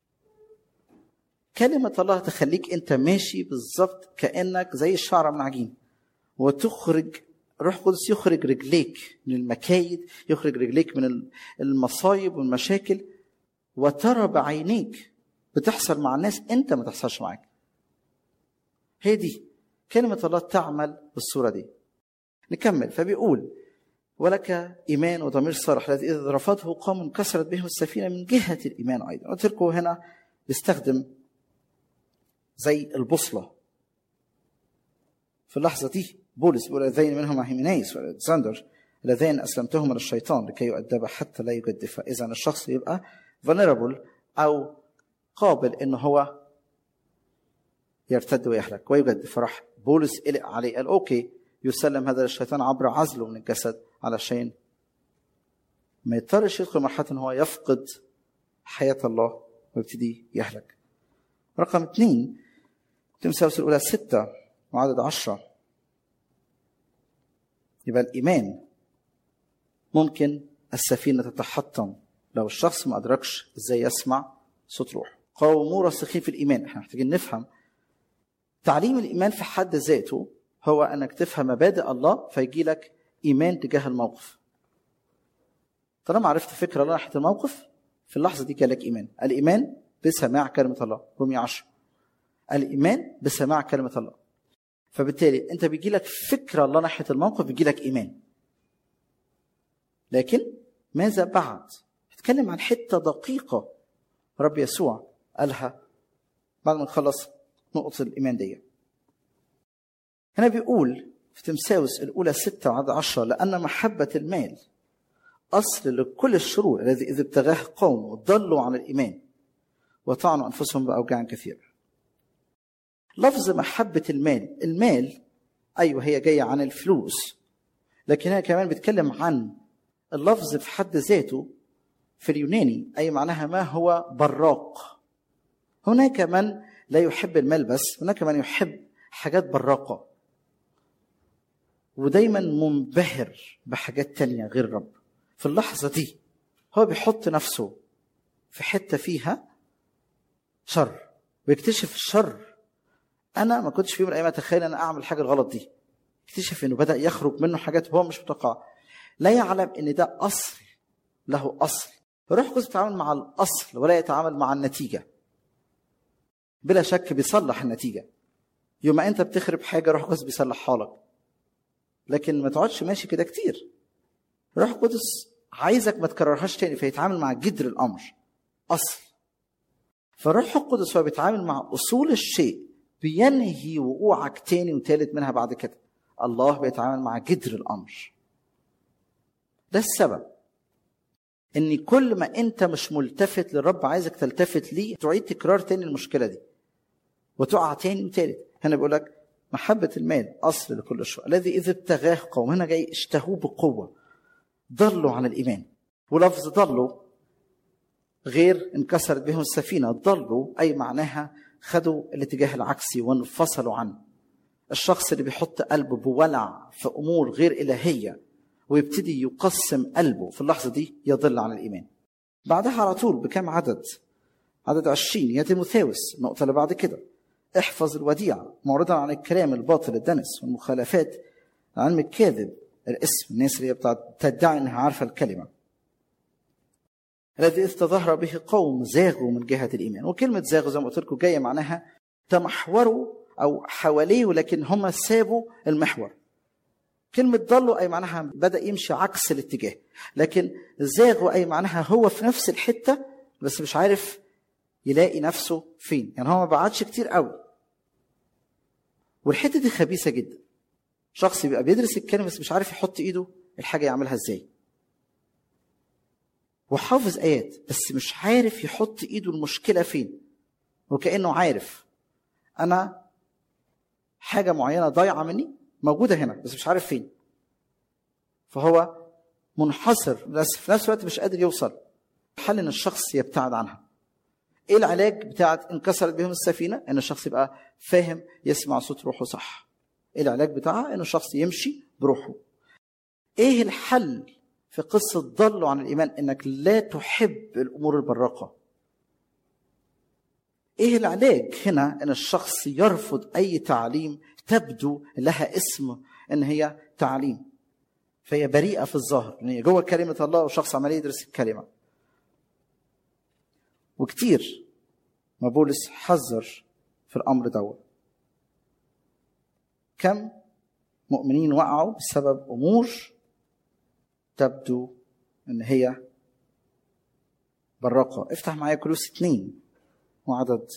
كلمة الله تخليك أنت ماشي بالظبط كأنك زي الشعرة من عجين وتخرج روح قدس يخرج رجليك من المكايد يخرج رجليك من المصايب والمشاكل وترى بعينيك بتحصل مع الناس انت ما تحصلش معاك هي دي كلمة الله تعمل بالصورة دي نكمل فبيقول ولك إيمان وضمير صالح الذي إذا رفضه قوم كسرت بهم السفينة من جهة الإيمان أيضا قلت لكم هنا بيستخدم زي البوصلة في اللحظة دي بولس بيقول اللذين منهم هيمينيس والكسندر اللذين أسلمتهما للشيطان لكي يؤدب حتى لا يجدف إذا الشخص يبقى vulnerable أو قابل إن هو يرتد ويهلك ويجدف فراح بولس قلق عليه قال أوكي يسلم هذا للشيطان عبر عزله من الجسد علشان ما يضطرش يدخل مرحلة إن هو يفقد حياة الله ويبتدي يهلك رقم اثنين تمساوس الأولى ستة وعدد عشرة يبقى الإيمان ممكن السفينة تتحطم لو الشخص ما أدركش إزاي يسمع صوت روح قوموا راسخين في الإيمان احنا محتاجين نفهم تعليم الإيمان في حد ذاته هو أنك تفهم مبادئ الله فيجي لك إيمان تجاه الموقف طالما عرفت فكرة الله ناحية الموقف في اللحظة دي جالك إيمان الإيمان بسماع كلمة الله رومية 10 الإيمان بسماع كلمة الله فبالتالي أنت بيجي لك فكرة الله ناحية الموقف بيجي لك إيمان لكن ماذا بعد؟ هتكلم عن حتة دقيقة رب يسوع قالها بعد ما نخلص نقطة الإيمان دي هنا بيقول في تمساوس الأولى ستة وعدد عشرة لأن محبة المال أصل لكل الشرور الذي إذا ابتغاه قوم ضلوا عن الإيمان وطعنوا أنفسهم بأوجاع كثيرة لفظ محبة المال المال أيوة هي جاية عن الفلوس لكن هي كمان بتكلم عن اللفظ في حد ذاته في اليوناني أي معناها ما هو براق هناك من لا يحب المال بس هناك من يحب حاجات براقة ودايما منبهر بحاجات تانية غير الرب في اللحظة دي هو بيحط نفسه في حتة فيها شر ويكتشف الشر انا ما كنتش في يوم من الايام اتخيل ان انا اعمل الحاجه الغلط دي اكتشف انه بدا يخرج منه حاجات هو مش متوقع لا يعلم ان ده اصل له اصل الروح القدس بيتعامل مع الاصل ولا يتعامل مع النتيجه بلا شك بيصلح النتيجه يوم ما انت بتخرب حاجه روح القدس بيصلحها لك لكن ما تقعدش ماشي كده كتير روح القدس عايزك ما تكررهاش تاني فيتعامل مع جذر الامر اصل فالروح القدس هو بيتعامل مع اصول الشيء بينهي وقوعك تاني وتالت منها بعد كده الله بيتعامل مع جذر الامر ده السبب ان كل ما انت مش ملتفت للرب عايزك تلتفت ليه تعيد تكرار تاني المشكله دي وتقع تاني وتالت هنا بيقول لك محبة المال أصل لكل الشر الذي إذا ابتغاه قوم هنا جاي اشتهوه بقوة ضلوا عن الإيمان ولفظ ضلوا غير انكسرت بهم السفينة ضلوا أي معناها خدوا الاتجاه العكسي وانفصلوا عنه الشخص اللي بيحط قلبه بولع في أمور غير إلهية ويبتدي يقسم قلبه في اللحظة دي يضل عن الإيمان بعدها على طول بكم عدد عدد عشرين يا تيموثاوس النقطة اللي بعد كده احفظ الوديعة معرضا عن الكلام الباطل الدنس والمخالفات العلم الكاذب الاسم الناس اللي تدعي انها عارفة الكلمة الذي استظهر به قوم زاغوا من جهة الإيمان وكلمة زاغوا زي ما قلت لكم جاية معناها تمحوروا أو حواليه لكن هم سابوا المحور كلمة ضلوا أي معناها بدأ يمشي عكس الاتجاه لكن زاغوا أي معناها هو في نفس الحتة بس مش عارف يلاقي نفسه فين يعني هو ما بعدش كتير قوي والحتة دي خبيثة جدا شخص يبقى بيدرس الكلمة بس مش عارف يحط ايده الحاجة يعملها ازاي وحافظ ايات بس مش عارف يحط ايده المشكله فين وكانه عارف انا حاجه معينه ضايعه مني موجوده هنا بس مش عارف فين فهو منحصر بس في نفس الوقت مش قادر يوصل حل ان الشخص يبتعد عنها ايه العلاج بتاعت انكسرت بهم السفينه ان الشخص يبقى فاهم يسمع صوت روحه صح ايه العلاج بتاعها ان الشخص يمشي بروحه ايه الحل في قصه ضلوا عن الايمان انك لا تحب الامور البراقه ايه العلاج هنا ان الشخص يرفض اي تعليم تبدو لها اسم ان هي تعليم فهي بريئه في الظاهر ان هي جوه كلمه الله وشخص عمال يدرس الكلمه وكتير ما بولس حذر في الامر دوت كم مؤمنين وقعوا بسبب امور تبدو ان هي براقه افتح معايا كلوس اتنين وعدد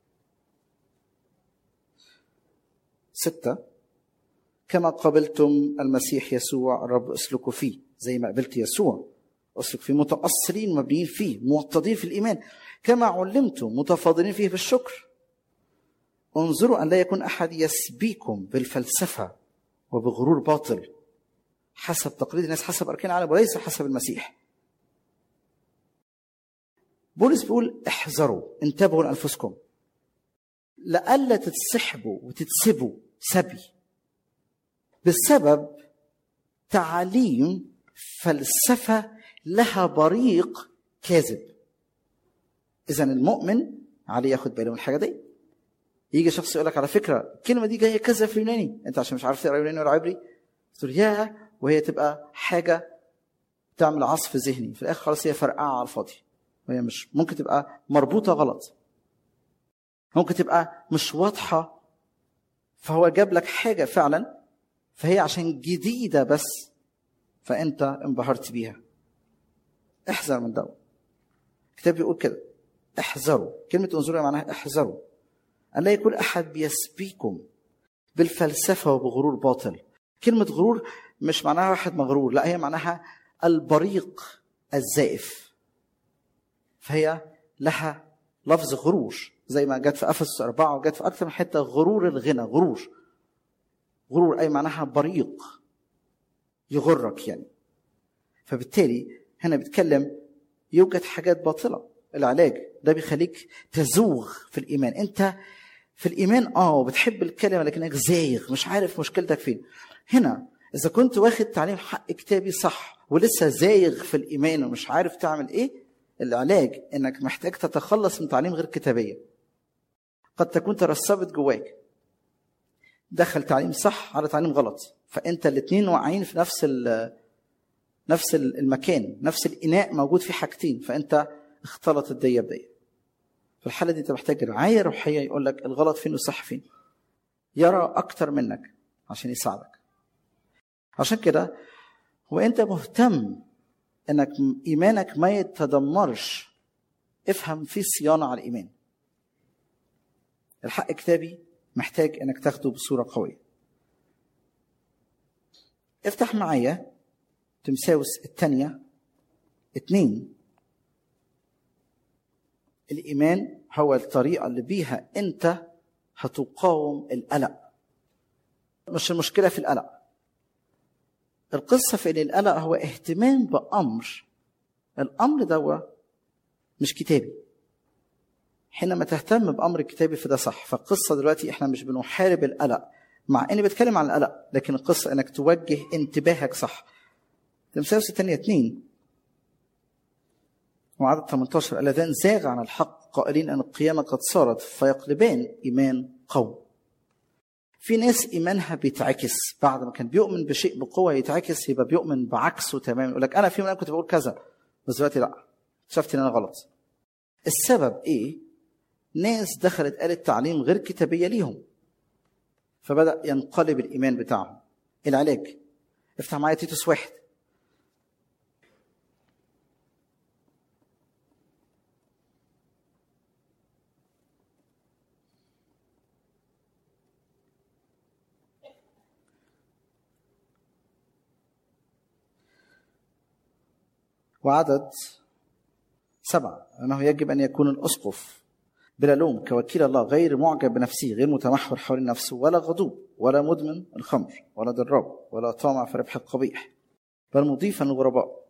ستة كما قبلتم المسيح يسوع الرب اسلكوا فيه زي ما قبلت يسوع اسلك فيه متأصلين مبنيين فيه موطدين في الإيمان كما علمتم متفاضلين فيه بالشكر انظروا أن لا يكون أحد يسبيكم بالفلسفة وبغرور باطل حسب تقليد الناس حسب أركان العالم وليس حسب المسيح بولس بيقول احذروا انتبهوا لأنفسكم لئلا تتسحبوا وتتسبوا سبي بسبب تعاليم فلسفة لها بريق كاذب إذا المؤمن عليه ياخد باله من الحاجة دي يجي شخص يقول لك على فكرة الكلمة دي جاية كذا في اليوناني أنت عشان مش عارف تقرا يوناني ولا عبري تقول يا وهي تبقى حاجة تعمل عصف ذهني في الآخر خلاص هي فرقعة على الفاضي وهي مش ممكن تبقى مربوطة غلط ممكن تبقى مش واضحة فهو جاب لك حاجة فعلا فهي عشان جديدة بس فأنت انبهرت بيها احذر من ده الكتاب بيقول كده احذروا كلمة انظروا معناها احذروا أن لا يكون أحد بيسبيكم بالفلسفة وبغرور باطل كلمة غرور مش معناها واحد مغرور لا هي معناها البريق الزائف فهي لها لفظ غرور زي ما جت في افسس أربعة وجت في أكثر من حتة غرور الغنى غرور غرور أي معناها بريق يغرك يعني فبالتالي هنا بيتكلم يوجد حاجات باطلة العلاج ده بيخليك تزوغ في الإيمان أنت في الإيمان آه بتحب الكلمة لكنك زايغ مش عارف مشكلتك فين هنا إذا كنت واخد تعليم حق كتابي صح ولسه زايغ في الإيمان ومش عارف تعمل إيه العلاج انك محتاج تتخلص من تعليم غير كتابيه قد تكون ترسبت جواك دخل تعليم صح على تعليم غلط فانت الاثنين واقعين في نفس نفس المكان نفس الاناء موجود فيه حاجتين فانت اختلطت دي بدي في الحاله دي انت محتاج رعايه روحيه يقول لك الغلط فين والصح فين يرى اكتر منك عشان يساعدك عشان كده وانت مهتم انك ايمانك ما يتدمرش افهم في صيانه على الايمان الحق كتابي محتاج انك تاخده بصوره قويه افتح معايا تمساوس الثانية اتنين الإيمان هو الطريقة اللي بيها أنت هتقاوم القلق مش المشكلة في القلق القصة في إن القلق هو اهتمام بأمر الأمر دوا مش كتابي حينما تهتم بأمر كتابي فده صح فالقصة دلوقتي احنا مش بنحارب القلق مع اني بتكلم عن القلق لكن القصة انك توجه انتباهك صح تمثال الثانية اتنين وعدد 18 اللذان زاغ عن الحق قائلين ان القيامة قد صارت فيقلبان ايمان قوم في ناس ايمانها بيتعكس بعد ما كان بيؤمن بشيء بقوه يتعكس يبقى بيؤمن بعكسه تماما يقول لك انا في يوم كنت بقول كذا بس دلوقتي لا اكتشفت ان انا غلط السبب ايه ناس دخلت قالت تعليم غير كتابيه ليهم فبدا ينقلب الايمان بتاعهم العلاج افتح معايا تيتوس واحد وعدد سبعة أنه يجب أن يكون الأسقف بلا لوم كوكيل الله غير معجب بنفسه غير متمحور حول نفسه ولا غضوب ولا مدمن الخمر ولا ضراب ولا طامع في ربح القبيح بل مضيفا للغرباء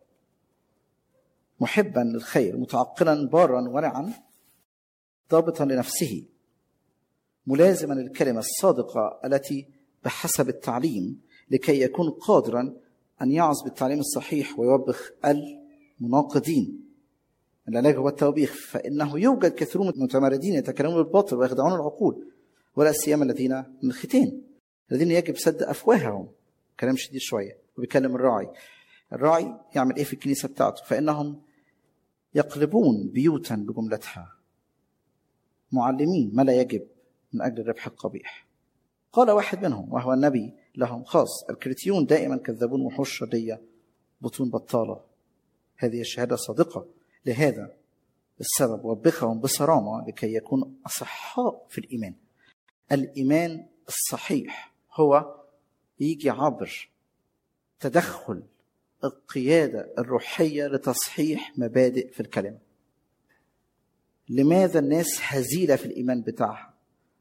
محبا للخير متعقلا بارا ورعا ضابطا لنفسه ملازما للكلمة الصادقة التي بحسب التعليم لكي يكون قادرا أن يعظ بالتعليم الصحيح ويوبخ المناقضين العلاج هو التوبيخ فإنه يوجد كثيرون متمردين يتكلمون بالباطل ويخدعون العقول ولا سيما الذين من الختان الذين يجب سد أفواههم كلام شديد شوية وبيكلم الراعي الراعي يعمل إيه في الكنيسة بتاعته فإنهم يقلبون بيوتا بجملتها معلمين ما لا يجب من أجل الربح القبيح قال واحد منهم وهو النبي لهم خاص الكريتيون دائما كذابون وحوش شرية بطون بطالة هذه الشهادة صادقة لهذا السبب وبخهم بصرامة لكي يكونوا أصحاء في الإيمان الإيمان الصحيح هو يجي عبر تدخل القيادة الروحية لتصحيح مبادئ في الكلمة لماذا الناس هزيلة في الإيمان بتاعها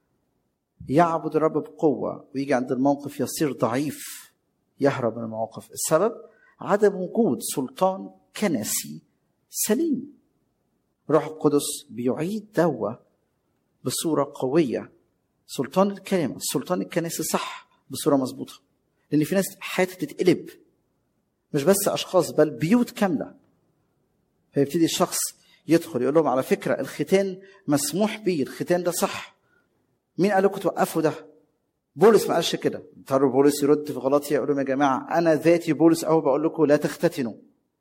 يعبد الرب بقوة ويجي عند الموقف يصير ضعيف يهرب من المواقف السبب عدم وجود سلطان كنسي سليم روح القدس بيعيد دوا بصورة قوية سلطان الكلمة سلطان الكنيسة صح بصورة مظبوطة لأن في ناس حياتها تتقلب مش بس أشخاص بل بيوت كاملة فيبتدي الشخص يدخل يقول لهم على فكرة الختان مسموح بيه الختان ده صح مين قال لكم توقفوا ده بولس ما قالش كده اضطر بولس يرد في غلطية يقول لهم يا جماعة أنا ذاتي بولس أهو بقول لكم لا تختتنوا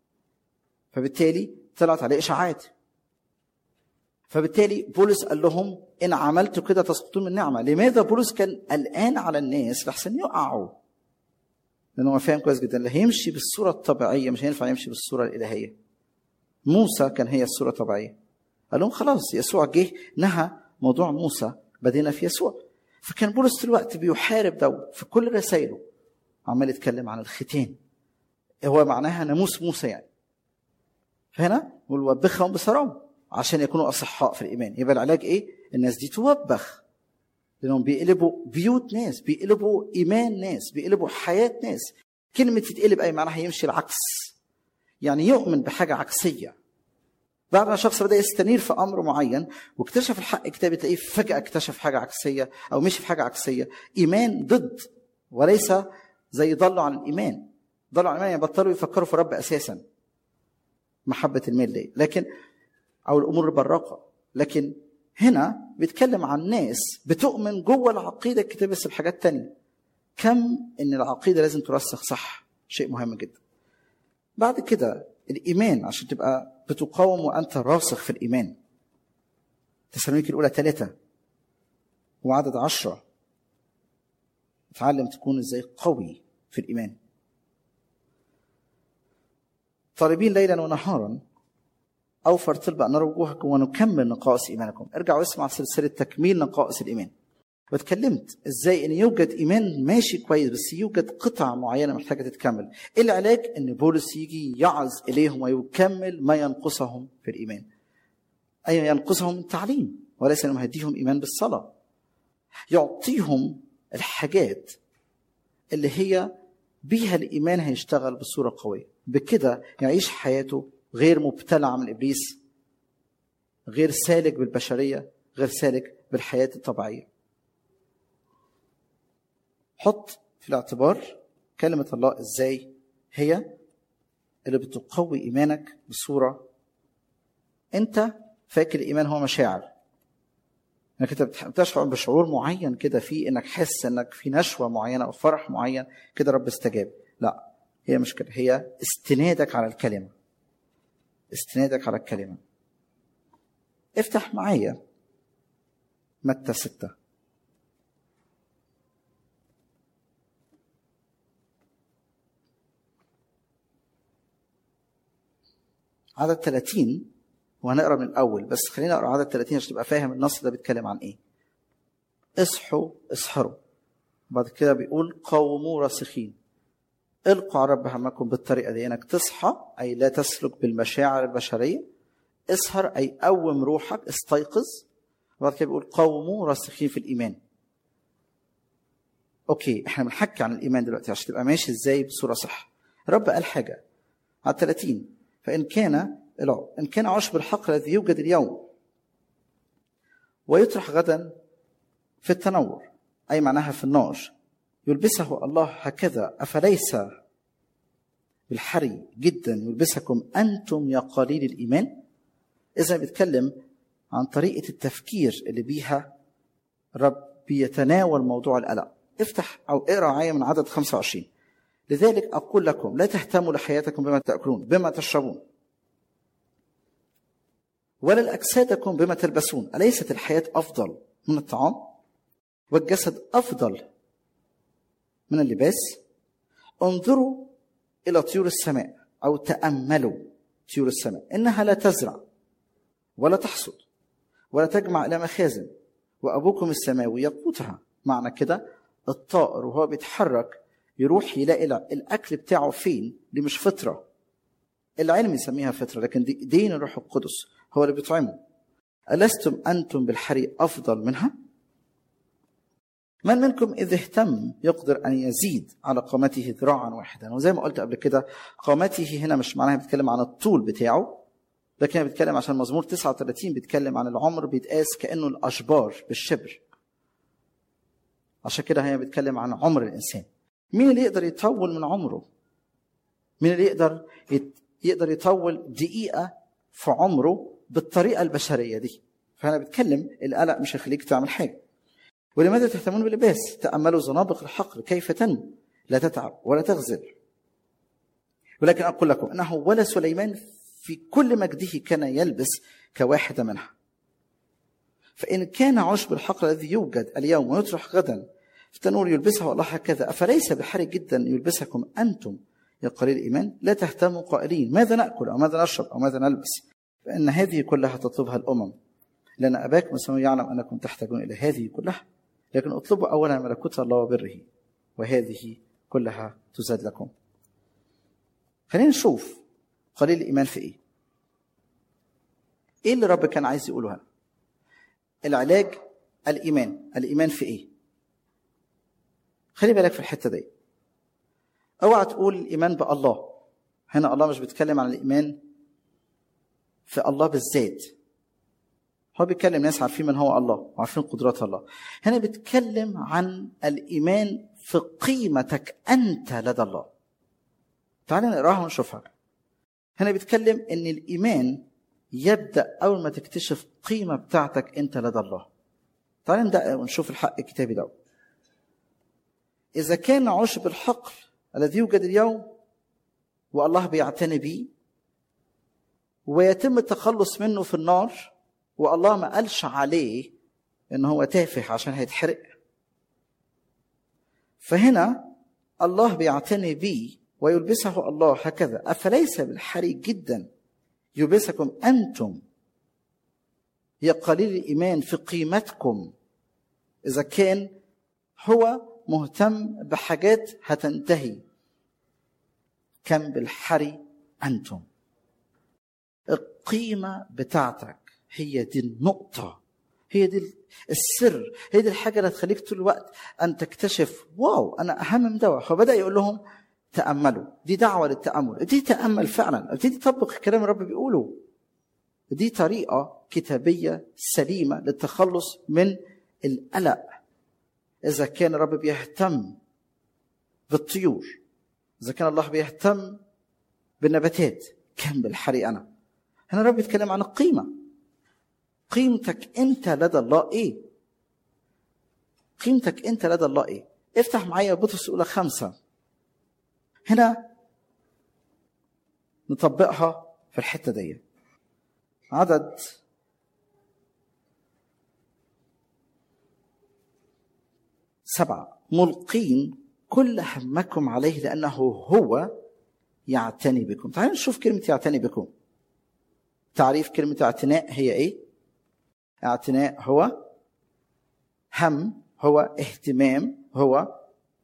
فبالتالي طلعت عليه إشاعات فبالتالي بولس قال لهم إن عملتوا كده تسقطون من النعمة لماذا بولس كان قلقان على الناس لحسن يقعوا لأنه هو فاهم كويس جدا اللي هيمشي بالصورة الطبيعية مش هينفع يمشي بالصورة الإلهية موسى كان هي الصورة الطبيعية قال لهم خلاص يسوع جه نهى موضوع موسى بدينا في يسوع فكان بولس طول الوقت بيحارب ده في كل رسائله عمال يتكلم عن الختان هو معناها ناموس موسى يعني فهنا يقول وبخهم بصرام عشان يكونوا اصحاء في الايمان يبقى العلاج ايه الناس دي توبخ لانهم بيقلبوا بيوت ناس بيقلبوا ايمان ناس بيقلبوا حياه ناس كلمه تتقلب اي معناها يمشي العكس يعني يؤمن بحاجه عكسيه بعد ما شخص بدا يستنير في امر معين واكتشف الحق كتابي تلاقيه فجاه اكتشف حاجه عكسيه او مشي في حاجه عكسيه ايمان ضد وليس زي ضلوا عن الايمان ضلوا عن الايمان يعني بطلوا يفكروا في الرب اساسا محبه الميل دي لكن او الامور البراقه لكن هنا بيتكلم عن ناس بتؤمن جوه العقيده الكتاب بس بحاجات تانية كم ان العقيده لازم ترسخ صح شيء مهم جدا بعد كده الايمان عشان تبقى بتقاوم وانت راسخ في الايمان تسالونيك الاولى ثلاثه وعدد عشرة اتعلم تكون ازاي قوي في الايمان طالبين ليلا ونهارا اوفر طلب ان نرى وجوهكم ونكمل نقائص ايمانكم ارجع واسمع سلسله تكميل نقائص الايمان واتكلمت ازاي ان يوجد ايمان ماشي كويس بس يوجد قطع معينه محتاجه تتكمل ايه العلاج ان بولس يجي يعظ اليهم ويكمل ما ينقصهم في الايمان اي ينقصهم التعليم وليس انه هيديهم ايمان بالصلاه يعطيهم الحاجات اللي هي بيها الايمان هيشتغل بصوره قويه بكده يعيش حياته غير مبتلع من ابليس غير سالك بالبشريه غير سالك بالحياه الطبيعيه حط في الاعتبار كلمه الله ازاي هي اللي بتقوي ايمانك بصوره انت فاكر الايمان هو مشاعر انك انت بتشعر بشعور معين كده في انك حس انك في نشوه معينه او فرح معين كده رب استجاب لا هي مش كده هي استنادك على الكلمه استنادك على الكلمة افتح معايا متى ستة عدد 30 وهنقرا من الاول بس خلينا اقرا عدد 30 عشان تبقى فاهم النص ده بيتكلم عن ايه اصحوا اسحروا بعد كده بيقول قوموا راسخين القوا على رب همكم بالطريقه دي انك تصحى اي لا تسلك بالمشاعر البشريه اسهر اي قوم روحك استيقظ وبعد كده بيقول قوموا راسخين في الايمان اوكي احنا بنحكي عن الايمان دلوقتي عشان تبقى ماشي ازاي بصوره صح رب قال حاجه على 30 فان كان لا ان كان عشب الحق الذي يوجد اليوم ويطرح غدا في التنور اي معناها في النار يلبسه الله هكذا افليس بالحري جدا يلبسكم انتم يا قليل الايمان اذا بيتكلم عن طريقه التفكير اللي بيها الرب بيتناول موضوع القلق افتح او اقرا آية من عدد 25 لذلك اقول لكم لا تهتموا لحياتكم بما تاكلون بما تشربون ولا لاجسادكم بما تلبسون اليست الحياه افضل من الطعام والجسد افضل من اللباس انظروا الى طيور السماء او تاملوا طيور السماء انها لا تزرع ولا تحصد ولا تجمع الى مخازن وابوكم السماوي يقوتها معنى كده الطائر وهو بيتحرك يروح يلاقي الاكل بتاعه فين دي مش فطره العلم يسميها فطره لكن دي دين الروح القدس هو اللي بيطعمه ألستم أنتم بالحري أفضل منها؟ من منكم إذا اهتم يقدر أن يزيد على قامته ذراعا واحدا وزي ما قلت قبل كده قامته هنا مش معناها بيتكلم عن الطول بتاعه لكن بيتكلم عشان مزمور 39 بيتكلم عن العمر بيتقاس كأنه الأشبار بالشبر عشان كده هي بيتكلم عن عمر الإنسان مين اللي يقدر يطول من عمره مين اللي يقدر يقدر يطول دقيقة في عمره بالطريقة البشرية دي فأنا بتكلم القلق مش هيخليك تعمل حاجة ولماذا تهتمون باللباس تأملوا زنابق الحقل كيف تنمو لا تتعب ولا تغزل ولكن أقول لكم أنه ولا سليمان في كل مجده كان يلبس كواحدة منها فإن كان عشب الحقل الذي يوجد اليوم ويطرح غدا في التنور يلبسه الله هكذا أفليس بحرج جدا يلبسكم أنتم يا قليل الإيمان لا تهتموا قائلين ماذا نأكل أو ماذا نشرب أو ماذا نلبس فإن هذه كلها تطلبها الأمم لأن أباكم السماوي يعلم أنكم تحتاجون إلى هذه كلها لكن اطلبوا أولا ملكوت الله وبره وهذه كلها تزاد لكم خلينا نشوف قليل الإيمان في إيه إيه اللي رب كان عايز يقوله هنا العلاج الإيمان الإيمان في إيه خلي بالك في الحتة دي اوعى تقول الإيمان بالله هنا الله مش بيتكلم عن الإيمان في الله بالذات هو بيتكلم ناس عارفين من هو الله وعارفين قدرات الله هنا بيتكلم عن الإيمان في قيمتك أنت لدى الله تعال نقراها ونشوفها هنا بيتكلم ان الايمان يبدا اول ما تكتشف قيمه بتاعتك انت لدى الله تعال ندقق ونشوف الحق الكتابي ده اذا كان عشب الحقل الذي يوجد اليوم والله بيعتني بيه ويتم التخلص منه في النار والله ما قالش عليه ان هو تافه عشان هيتحرق فهنا الله بيعتني بيه ويلبسه الله هكذا افليس بالحري جدا يلبسكم انتم يا قليل الايمان في قيمتكم اذا كان هو مهتم بحاجات هتنتهي كم بالحري انتم القيمه بتاعتك هي دي النقطه هي دي السر هي دي الحاجه اللي هتخليك طول الوقت ان تكتشف واو انا اهم من دواء فبدا يقول لهم تأملوا دي دعوة للتأمل ابتدي تأمل فعلا ابتدي تطبق الكلام الرب بيقوله دي طريقة كتابية سليمة للتخلص من القلق إذا كان الرب بيهتم بالطيور إذا كان الله بيهتم بالنباتات كم بالحري أنا هنا الرب بيتكلم عن القيمة قيمتك أنت لدى الله إيه قيمتك أنت لدى الله إيه افتح معايا بطرس الأولى خمسة هنا نطبقها في الحته دي عدد سبعة ملقين كل همكم عليه لأنه هو يعتني بكم تعالوا نشوف كلمة يعتني بكم تعريف كلمة اعتناء هي إيه اعتناء هو هم هو اهتمام هو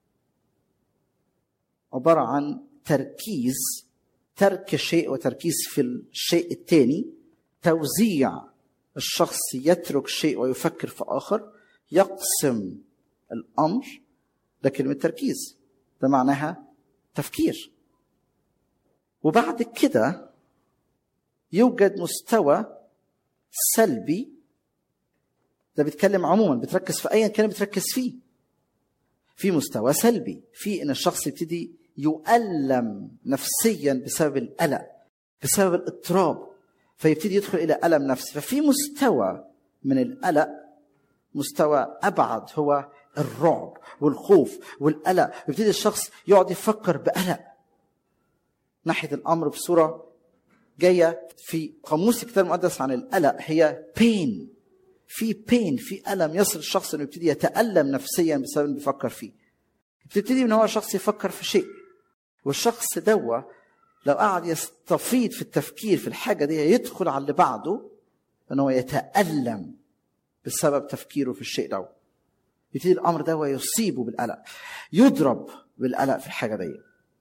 عبارة عن تركيز ترك شيء وتركيز في الشيء الثاني توزيع الشخص يترك شيء ويفكر في اخر يقسم الامر ده كلمه تركيز ده معناها تفكير وبعد كده يوجد مستوى سلبي ده بيتكلم عموما بتركز في ايا كان بتركز فيه في مستوى سلبي في ان الشخص يبتدي يؤلم نفسيا بسبب القلق بسبب الاضطراب فيبتدي يدخل الى الم نفسي ففي مستوى من القلق مستوى ابعد هو الرعب والخوف والقلق يبتدي الشخص يقعد يفكر بقلق ناحيه الامر بصوره جايه في قاموس الكتاب المقدس عن القلق هي بين في بين في الم يصل الشخص انه يبتدي يتالم نفسيا بسبب انه بيفكر فيه بتبتدي من هو شخص يفكر في شيء والشخص دوا لو قعد يستفيض في التفكير في الحاجه دي يدخل على اللي بعده ان هو يتالم بسبب تفكيره في الشيء ده يبتدي الامر ده ويصيبه بالقلق يضرب بالقلق في الحاجه دي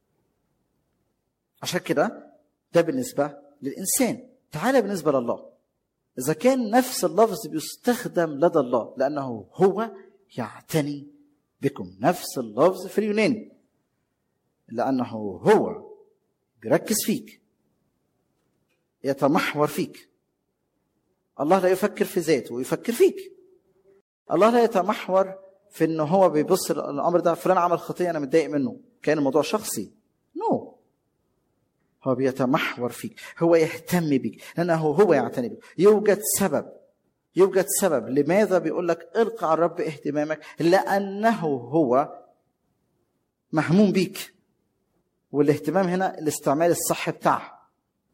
عشان كده ده بالنسبه للانسان تعالى بالنسبه لله اذا كان نفس اللفظ بيستخدم لدى الله لانه هو يعتني بكم نفس اللفظ في اليوناني لانه هو بيركز فيك يتمحور فيك الله لا يفكر في ذاته ويفكر فيك الله لا يتمحور في انه هو بيبص الامر ده فلان عمل خطيه انا متضايق منه كان الموضوع شخصي نو no. هو بيتمحور فيك هو يهتم بك لانه هو يعتني بك يوجد سبب يوجد سبب لماذا بيقول لك القى على الرب اهتمامك لانه هو مهموم بيك والاهتمام هنا الاستعمال الصح بتاعها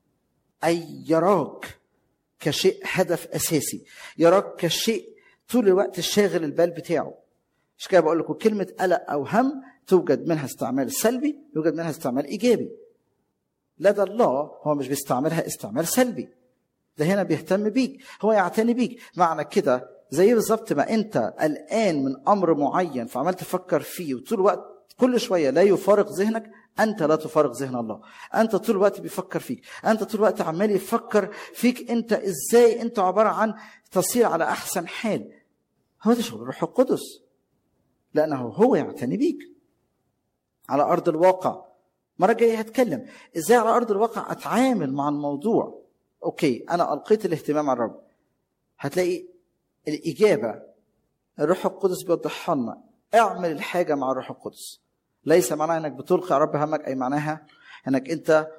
اي يراك كشيء هدف اساسي يراك كشيء طول الوقت شاغل البال بتاعه مش كده بقول لكم كلمه قلق او هم توجد منها استعمال سلبي يوجد منها استعمال ايجابي لدى الله هو مش بيستعملها استعمال سلبي ده هنا بيهتم بيك هو يعتني بيك معنى كده زي بالظبط ما انت قلقان من امر معين فعمال تفكر فيه وطول الوقت كل شويه لا يفارق ذهنك انت لا تفارق ذهن الله انت طول الوقت بيفكر فيك انت طول الوقت عمال يفكر فيك انت ازاي انت عباره عن تصير على احسن حال هو ده شغل الروح القدس لانه هو يعتني بيك على ارض الواقع المره الجايه هتكلم ازاي على ارض الواقع اتعامل مع الموضوع اوكي انا القيت الاهتمام على الرب هتلاقي الاجابه الروح القدس بيوضحها لنا اعمل الحاجه مع الروح القدس ليس معناها انك بتلقي على الرب همك اي معناها انك انت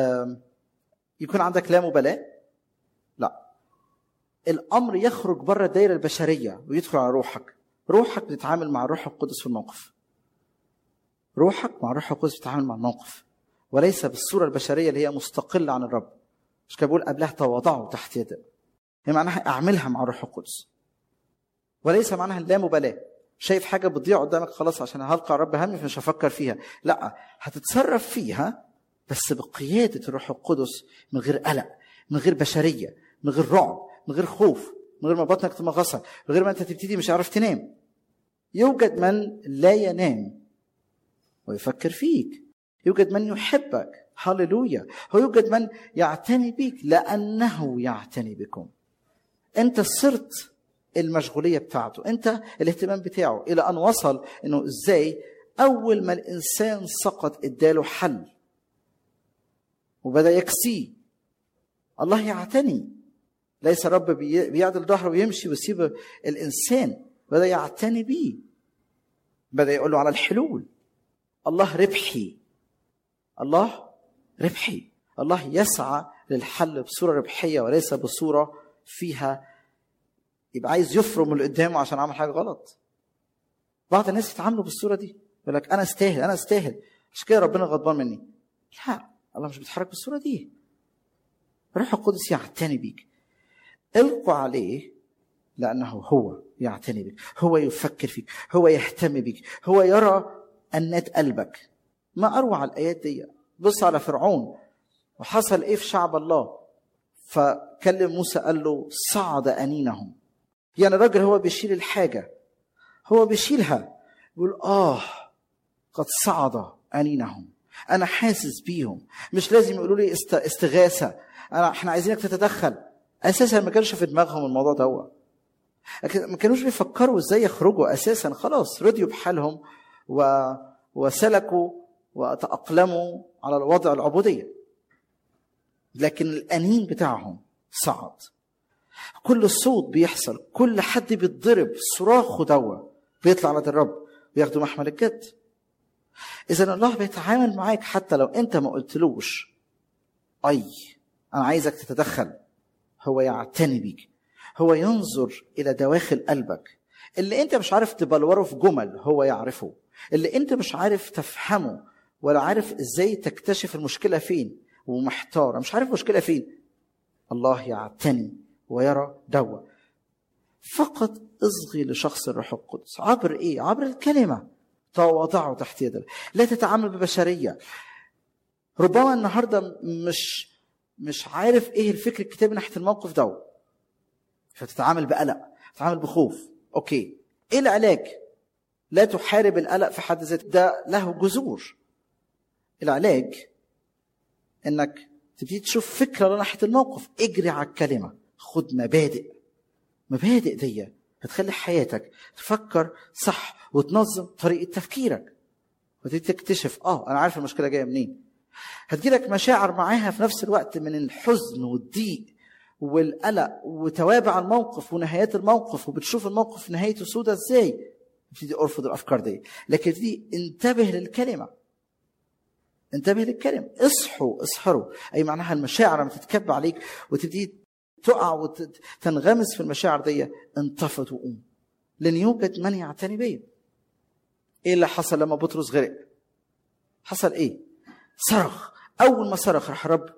يكون عندك لا مبالاه لا الامر يخرج بره الدائره البشريه ويدخل على روحك روحك بتتعامل مع الروح القدس في الموقف روحك مع الروح القدس بتتعامل مع الموقف وليس بالصوره البشريه اللي هي مستقله عن الرب مش كده بقول قبلها تواضعوا تحت يده هي معناها اعملها مع الروح القدس وليس معناها لا مبالاه شايف حاجه بتضيع قدامك خلاص عشان هلقى الرب همي فمش هفكر فيها لا هتتصرف فيها بس بقياده الروح القدس من غير قلق من غير بشريه من غير رعب من غير خوف من غير ما بطنك تمغصك من غير ما انت تبتدي مش عارف تنام يوجد من لا ينام ويفكر فيك يوجد من يحبك هللويا هو يوجد من يعتني بك لانه يعتني بكم انت صرت المشغوليه بتاعته انت الاهتمام بتاعه الى ان وصل انه ازاي اول ما الانسان سقط اداله حل وبدا يكسيه الله يعتني ليس الرب بيعدل ظهره ويمشي ويسيب الانسان بدا يعتني بيه بدا يقول له على الحلول الله ربحي الله ربحي الله يسعى للحل بصوره ربحيه وليس بصوره فيها يبقى عايز يفرم اللي قدامه عشان عمل حاجه غلط بعض الناس يتعاملوا بالصوره دي يقول لك انا استاهل انا استاهل عشان كده ربنا غضبان مني لا الله مش بيتحرك بالصوره دي الروح القدس يعتني بيك القوا عليه لانه هو يعتني بك هو يفكر فيك هو يهتم بك هو يرى أنات قلبك ما أروع الآيات دي بص على فرعون وحصل إيه في شعب الله فكلم موسى قال له صعد أنينهم يعني الراجل هو بيشيل الحاجة هو بيشيلها يقول آه قد صعد أنينهم أنا حاسس بيهم مش لازم يقولوا لي استغاثة أنا إحنا عايزينك تتدخل اساسا ما كانش في دماغهم الموضوع ده ما كانوش بيفكروا ازاي يخرجوا اساسا خلاص رضيوا بحالهم و... وسلكوا وتأقلموا على الوضع العبودية لكن الأنين بتاعهم صعد كل صوت بيحصل كل حد بيتضرب صراخه دوا بيطلع على الرب وياخدوا محمل الجد إذا الله بيتعامل معاك حتى لو أنت ما قلتلوش أي أنا عايزك تتدخل هو يعتني بيك هو ينظر إلى دواخل قلبك اللي أنت مش عارف تبلوره في جمل هو يعرفه اللي أنت مش عارف تفهمه ولا عارف إزاي تكتشف المشكلة فين ومحتار مش عارف المشكلة فين الله يعتني ويرى دوا فقط اصغي لشخص الروح القدس عبر ايه عبر الكلمه تواضعوا تحت يد لا تتعامل ببشريه ربما النهارده مش مش عارف ايه الفكر الكتابي ناحيه الموقف ده فتتعامل بقلق تتعامل بخوف اوكي ايه العلاج لا تحارب القلق في حد ذاته ده له جذور العلاج انك تبتدي تشوف فكره ناحيه الموقف اجري على الكلمه خد مبادئ مبادئ دي هتخلي حياتك تفكر صح وتنظم طريقه تفكيرك وتبتدي تكتشف اه انا عارف المشكله جايه منين هتجيلك مشاعر معاها في نفس الوقت من الحزن والضيق والقلق وتوابع الموقف ونهايات الموقف وبتشوف الموقف نهايته سودة ازاي تبتدي ارفض الافكار دي لكن تبتدي انتبه للكلمه انتبه للكلمه اصحوا اسهروا اي معناها المشاعر لما تتكب عليك وتبتدي تقع وتنغمس في المشاعر دي انتفض وقوم لن يوجد من يعتني بيا ايه اللي حصل لما بطرس غرق حصل ايه صرخ اول ما صرخ راح رب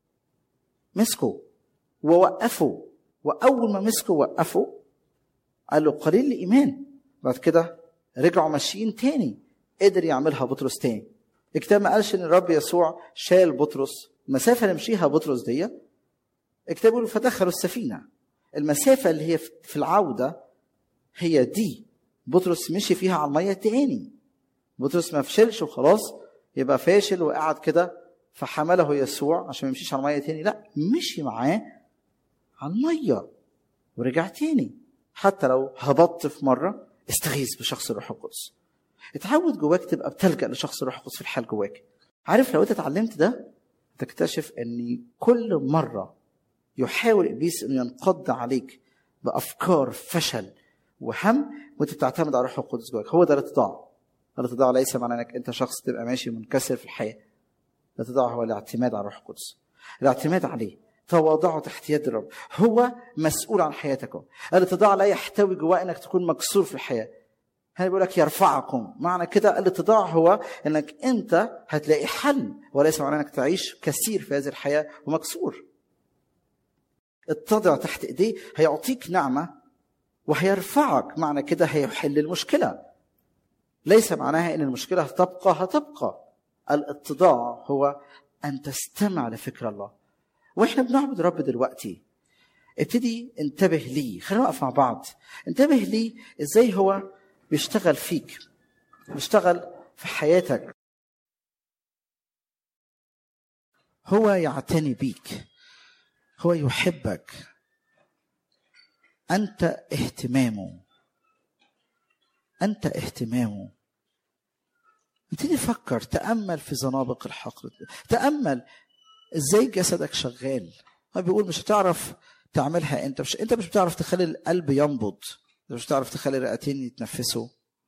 مسكه ووقفه واول ما مسكه وقفه قال له قليل الايمان بعد كده رجعوا ماشيين تاني قدر يعملها بطرس تاني الكتاب ما قالش ان الرب يسوع شال بطرس المسافه اللي مشيها بطرس دي الكتاب يقول فدخلوا السفينه المسافه اللي هي في العوده هي دي بطرس مشي فيها على الميه تاني بطرس ما فشلش وخلاص يبقى فاشل وقعد كده فحمله يسوع عشان ما يمشيش على الميه تاني لا مشي معاه على الميه ورجع تاني حتى لو هبطت في مره استغيث بشخص الروح القدس اتعود جواك تبقى بتلجا لشخص الروح القدس في الحال جواك عارف لو انت اتعلمت ده تكتشف ان كل مره يحاول ابليس انه ينقض عليك بافكار فشل وهم وانت بتعتمد على الروح القدس جواك هو ده الاتضاع الاتضاع ليس معناه انك انت شخص تبقى ماشي منكسر في الحياه الاتضاع هو الاعتماد على الروح القدس الاعتماد عليه تواضعه تحت يد الرب هو مسؤول عن حياتك الاتضاع لا يحتوي جواه انك تكون مكسور في الحياه هنا بيقول لك يرفعكم معنى كده الاتضاع هو انك انت هتلاقي حل وليس معناه انك تعيش كثير في هذه الحياه ومكسور اتضع تحت ايديه هيعطيك نعمه وهيرفعك معنى كده هيحل المشكله ليس معناها ان المشكله هتبقى هتبقى الاتضاع هو ان تستمع لفكر الله واحنا بنعبد الرب دلوقتي ابتدي انتبه ليه خلينا نقف مع بعض انتبه ليه ازاي هو بيشتغل فيك بيشتغل في حياتك هو يعتني بيك هو يحبك انت اهتمامه انت اهتمامه ابتدي فكر تامل في زنابق الحقل تامل ازاي جسدك شغال هو بيقول مش هتعرف تعملها انت مش انت مش بتعرف تخلي القلب ينبض انت مش بتعرف تخلي الرئتين يتنفسوا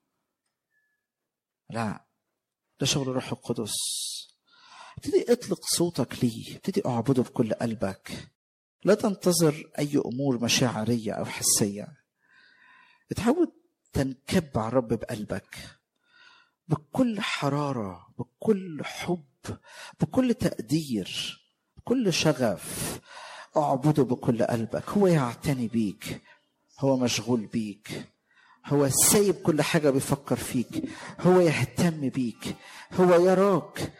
لا ده شغل الروح القدس ابتدي اطلق صوتك ليه ابتدي اعبده بكل قلبك لا تنتظر اي امور مشاعريه او حسيه اتعود تنكب على الرب بقلبك بكل حراره بكل حب بكل تقدير بكل شغف اعبده بكل قلبك هو يعتني بيك هو مشغول بيك هو سايب كل حاجه بيفكر فيك هو يهتم بيك هو يراك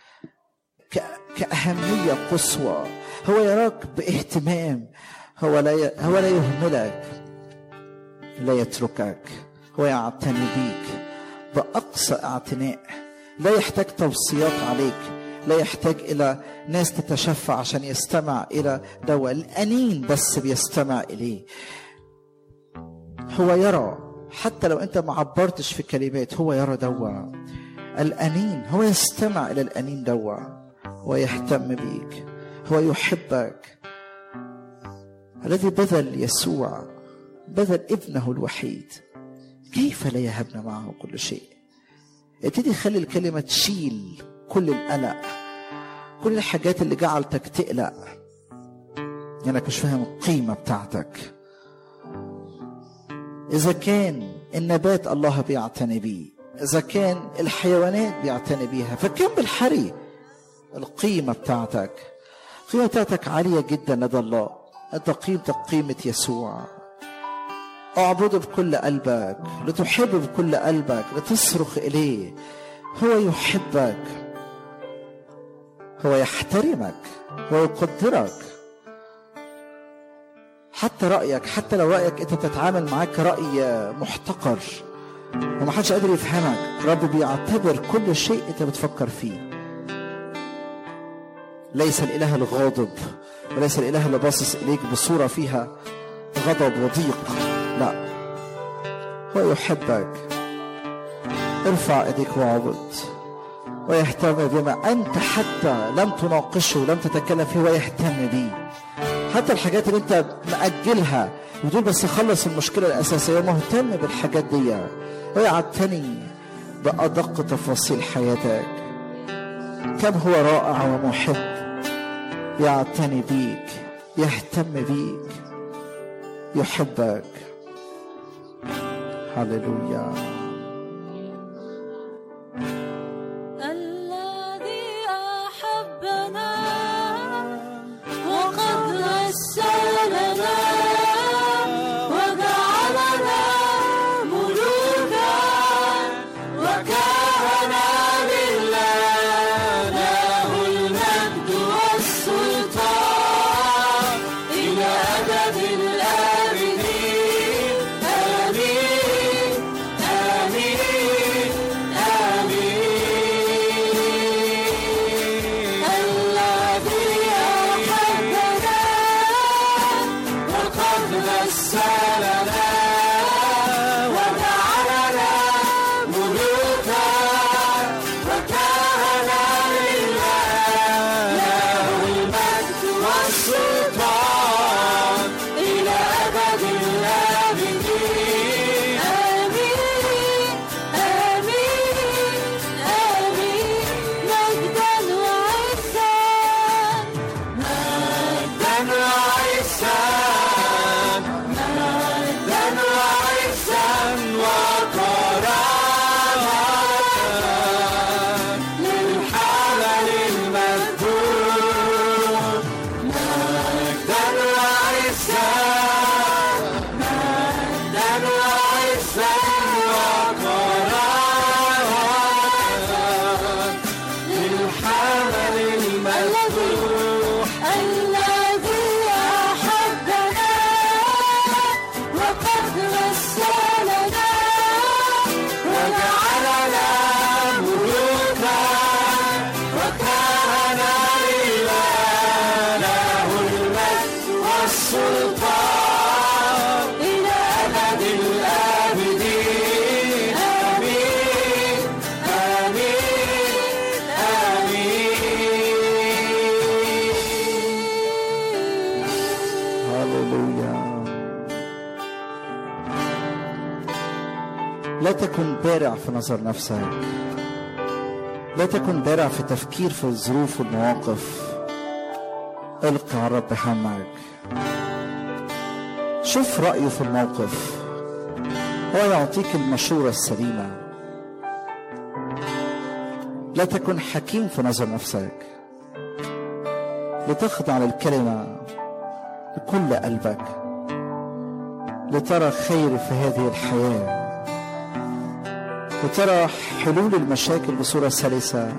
كأهمية قصوى هو يراك باهتمام هو لا ي... هو لا يهملك لا يتركك هو يعتني بيك بأقصى اعتناء لا يحتاج توصيات عليك لا يحتاج الى ناس تتشفع عشان يستمع الى دواء الانين بس بيستمع اليه هو يرى حتى لو انت ما عبرتش في كلمات هو يرى دواء الانين هو يستمع الى الانين دواء ويهتم بيك هو يحبك الذي بذل يسوع بذل ابنه الوحيد كيف لا يهبنا معه كل شيء ابتدي خلي الكلمة تشيل كل القلق كل الحاجات اللي جعلتك تقلق انك مش فاهم القيمة بتاعتك إذا كان النبات الله بيعتني بيه إذا كان الحيوانات بيعتني بيها فكم بالحري القيمة بتاعتك القيمة بتاعتك عالية جدا لدى الله أنت قيمتك قيمة يسوع اعبده بكل قلبك لتحب بكل قلبك لتصرخ إليه هو يحبك هو يحترمك هو يقدرك حتى رأيك حتى لو رأيك أنت بتتعامل معاه كرأي محتقر ومحدش قادر يفهمك رب بيعتبر كل شيء أنت بتفكر فيه ليس الإله الغاضب وليس الإله اللي باصص إليك بصورة فيها غضب وضيق لا هو يحبك ارفع ايديك واعبد ويهتم بما انت حتى لم تناقشه لم تتكلم فيه ويهتم بيه حتى الحاجات اللي انت مأجلها وتقول بس خلص المشكله الاساسيه مهتم بالحاجات دي ويعتني بأدق تفاصيل حياتك كم هو رائع ومحب يعتني بيك يهتم بيك يحبك هللويا الذي أحبنا وقد غسلنا وجعلنا ملوكا وكهنا لله له المجد والسلطان إلى أبد الآبدين آمين آمين آمين الذي أحبنا وقد غسلنا وجعلنا ملوكا وكهنا لله له المجد والسلطان إلى أبد الآبدين آمين آمين آمين مجدا وعزا مجدا وعزا مجدا وعزا وكرامة للحمل المذكور مجدا وعزا مجدا وعزا وكرامة للحمل المذبوح الذي أحبنا وقد غسلنا وجعلنا ملوكا وكهنا لله له المجد والسلطان إلى أبد الآبدين آمين آمين آمين هللويا لا تكن بارع في نظر نفسك لا تكن بارع في تفكير في الظروف والمواقف القي على الرب همك شوف رأيه في الموقف هو يعطيك المشورة السليمة لا تكن حكيم في نظر نفسك لتخضع للكلمة بكل قلبك لترى خير في هذه الحياة وترى حلول المشاكل بصورة سلسة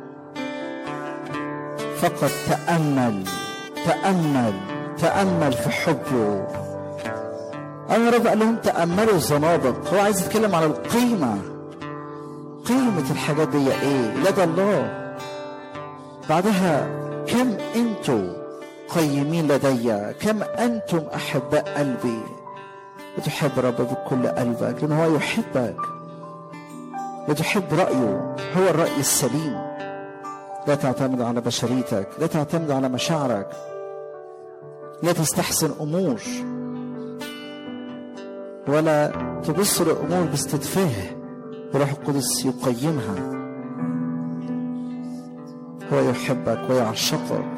فقط تأمل تأمل تأمل في حبه أنا رب قال لهم تأملوا الزنابق هو عايز يتكلم على القيمة قيمة الحاجات دي إيه لدى الله بعدها كم انتم قيمين لدي كم انتم احباء قلبي وتحب رب بكل قلبك لانه هو يحبك وتحب رايه هو الراي السليم لا تعتمد على بشريتك لا تعتمد على مشاعرك لا تستحسن امور ولا تبص للامور باستتفاه الروح القدس يقيمها هو يحبك ويعشقك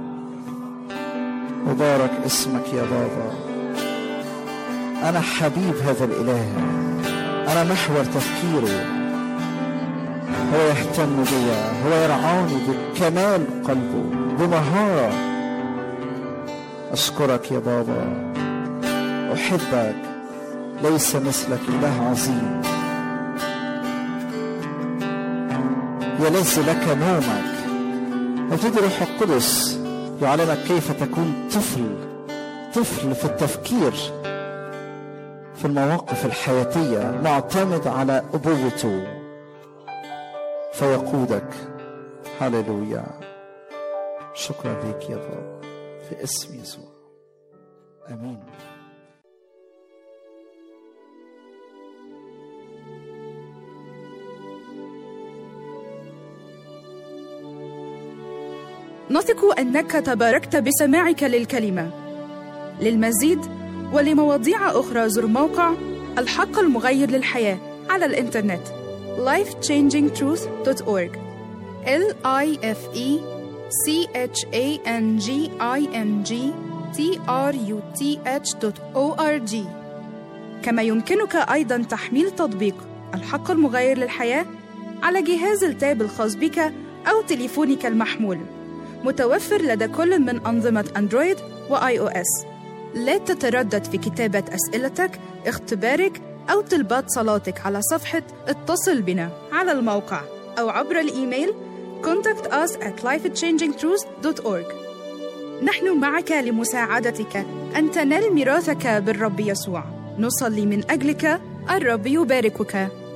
مبارك اسمك يا بابا انا حبيب هذا الاله انا محور تفكيره هو يهتم بي هو يرعاني بكمال قلبه بمهاره اشكرك يا بابا احبك ليس مثلك اله عظيم يلذ لك نومك ابتدي روح القدس يعلمك كيف تكون طفل طفل في التفكير في المواقف الحياتية معتمد على أبوته فيقودك هللويا شكرا لك يا رب في اسم يسوع امين نثق انك تباركت بسماعك للكلمه للمزيد ولمواضيع اخرى زر موقع الحق المغير للحياه على الانترنت lifechangingtruth.org l i f e c h a n g i n g t r u t h.org كما يمكنك ايضا تحميل تطبيق الحق المغير للحياه على جهاز التاب الخاص بك او تليفونك المحمول متوفر لدى كل من أنظمة أندرويد وآي أو إس. لا تتردد في كتابة أسئلتك، اختبارك أو طلبات صلاتك على صفحة اتصل بنا على الموقع أو عبر الإيميل contact us at lifechangingtruth.org نحن معك لمساعدتك أن تنال ميراثك بالرب يسوع نصلي من أجلك الرب يباركك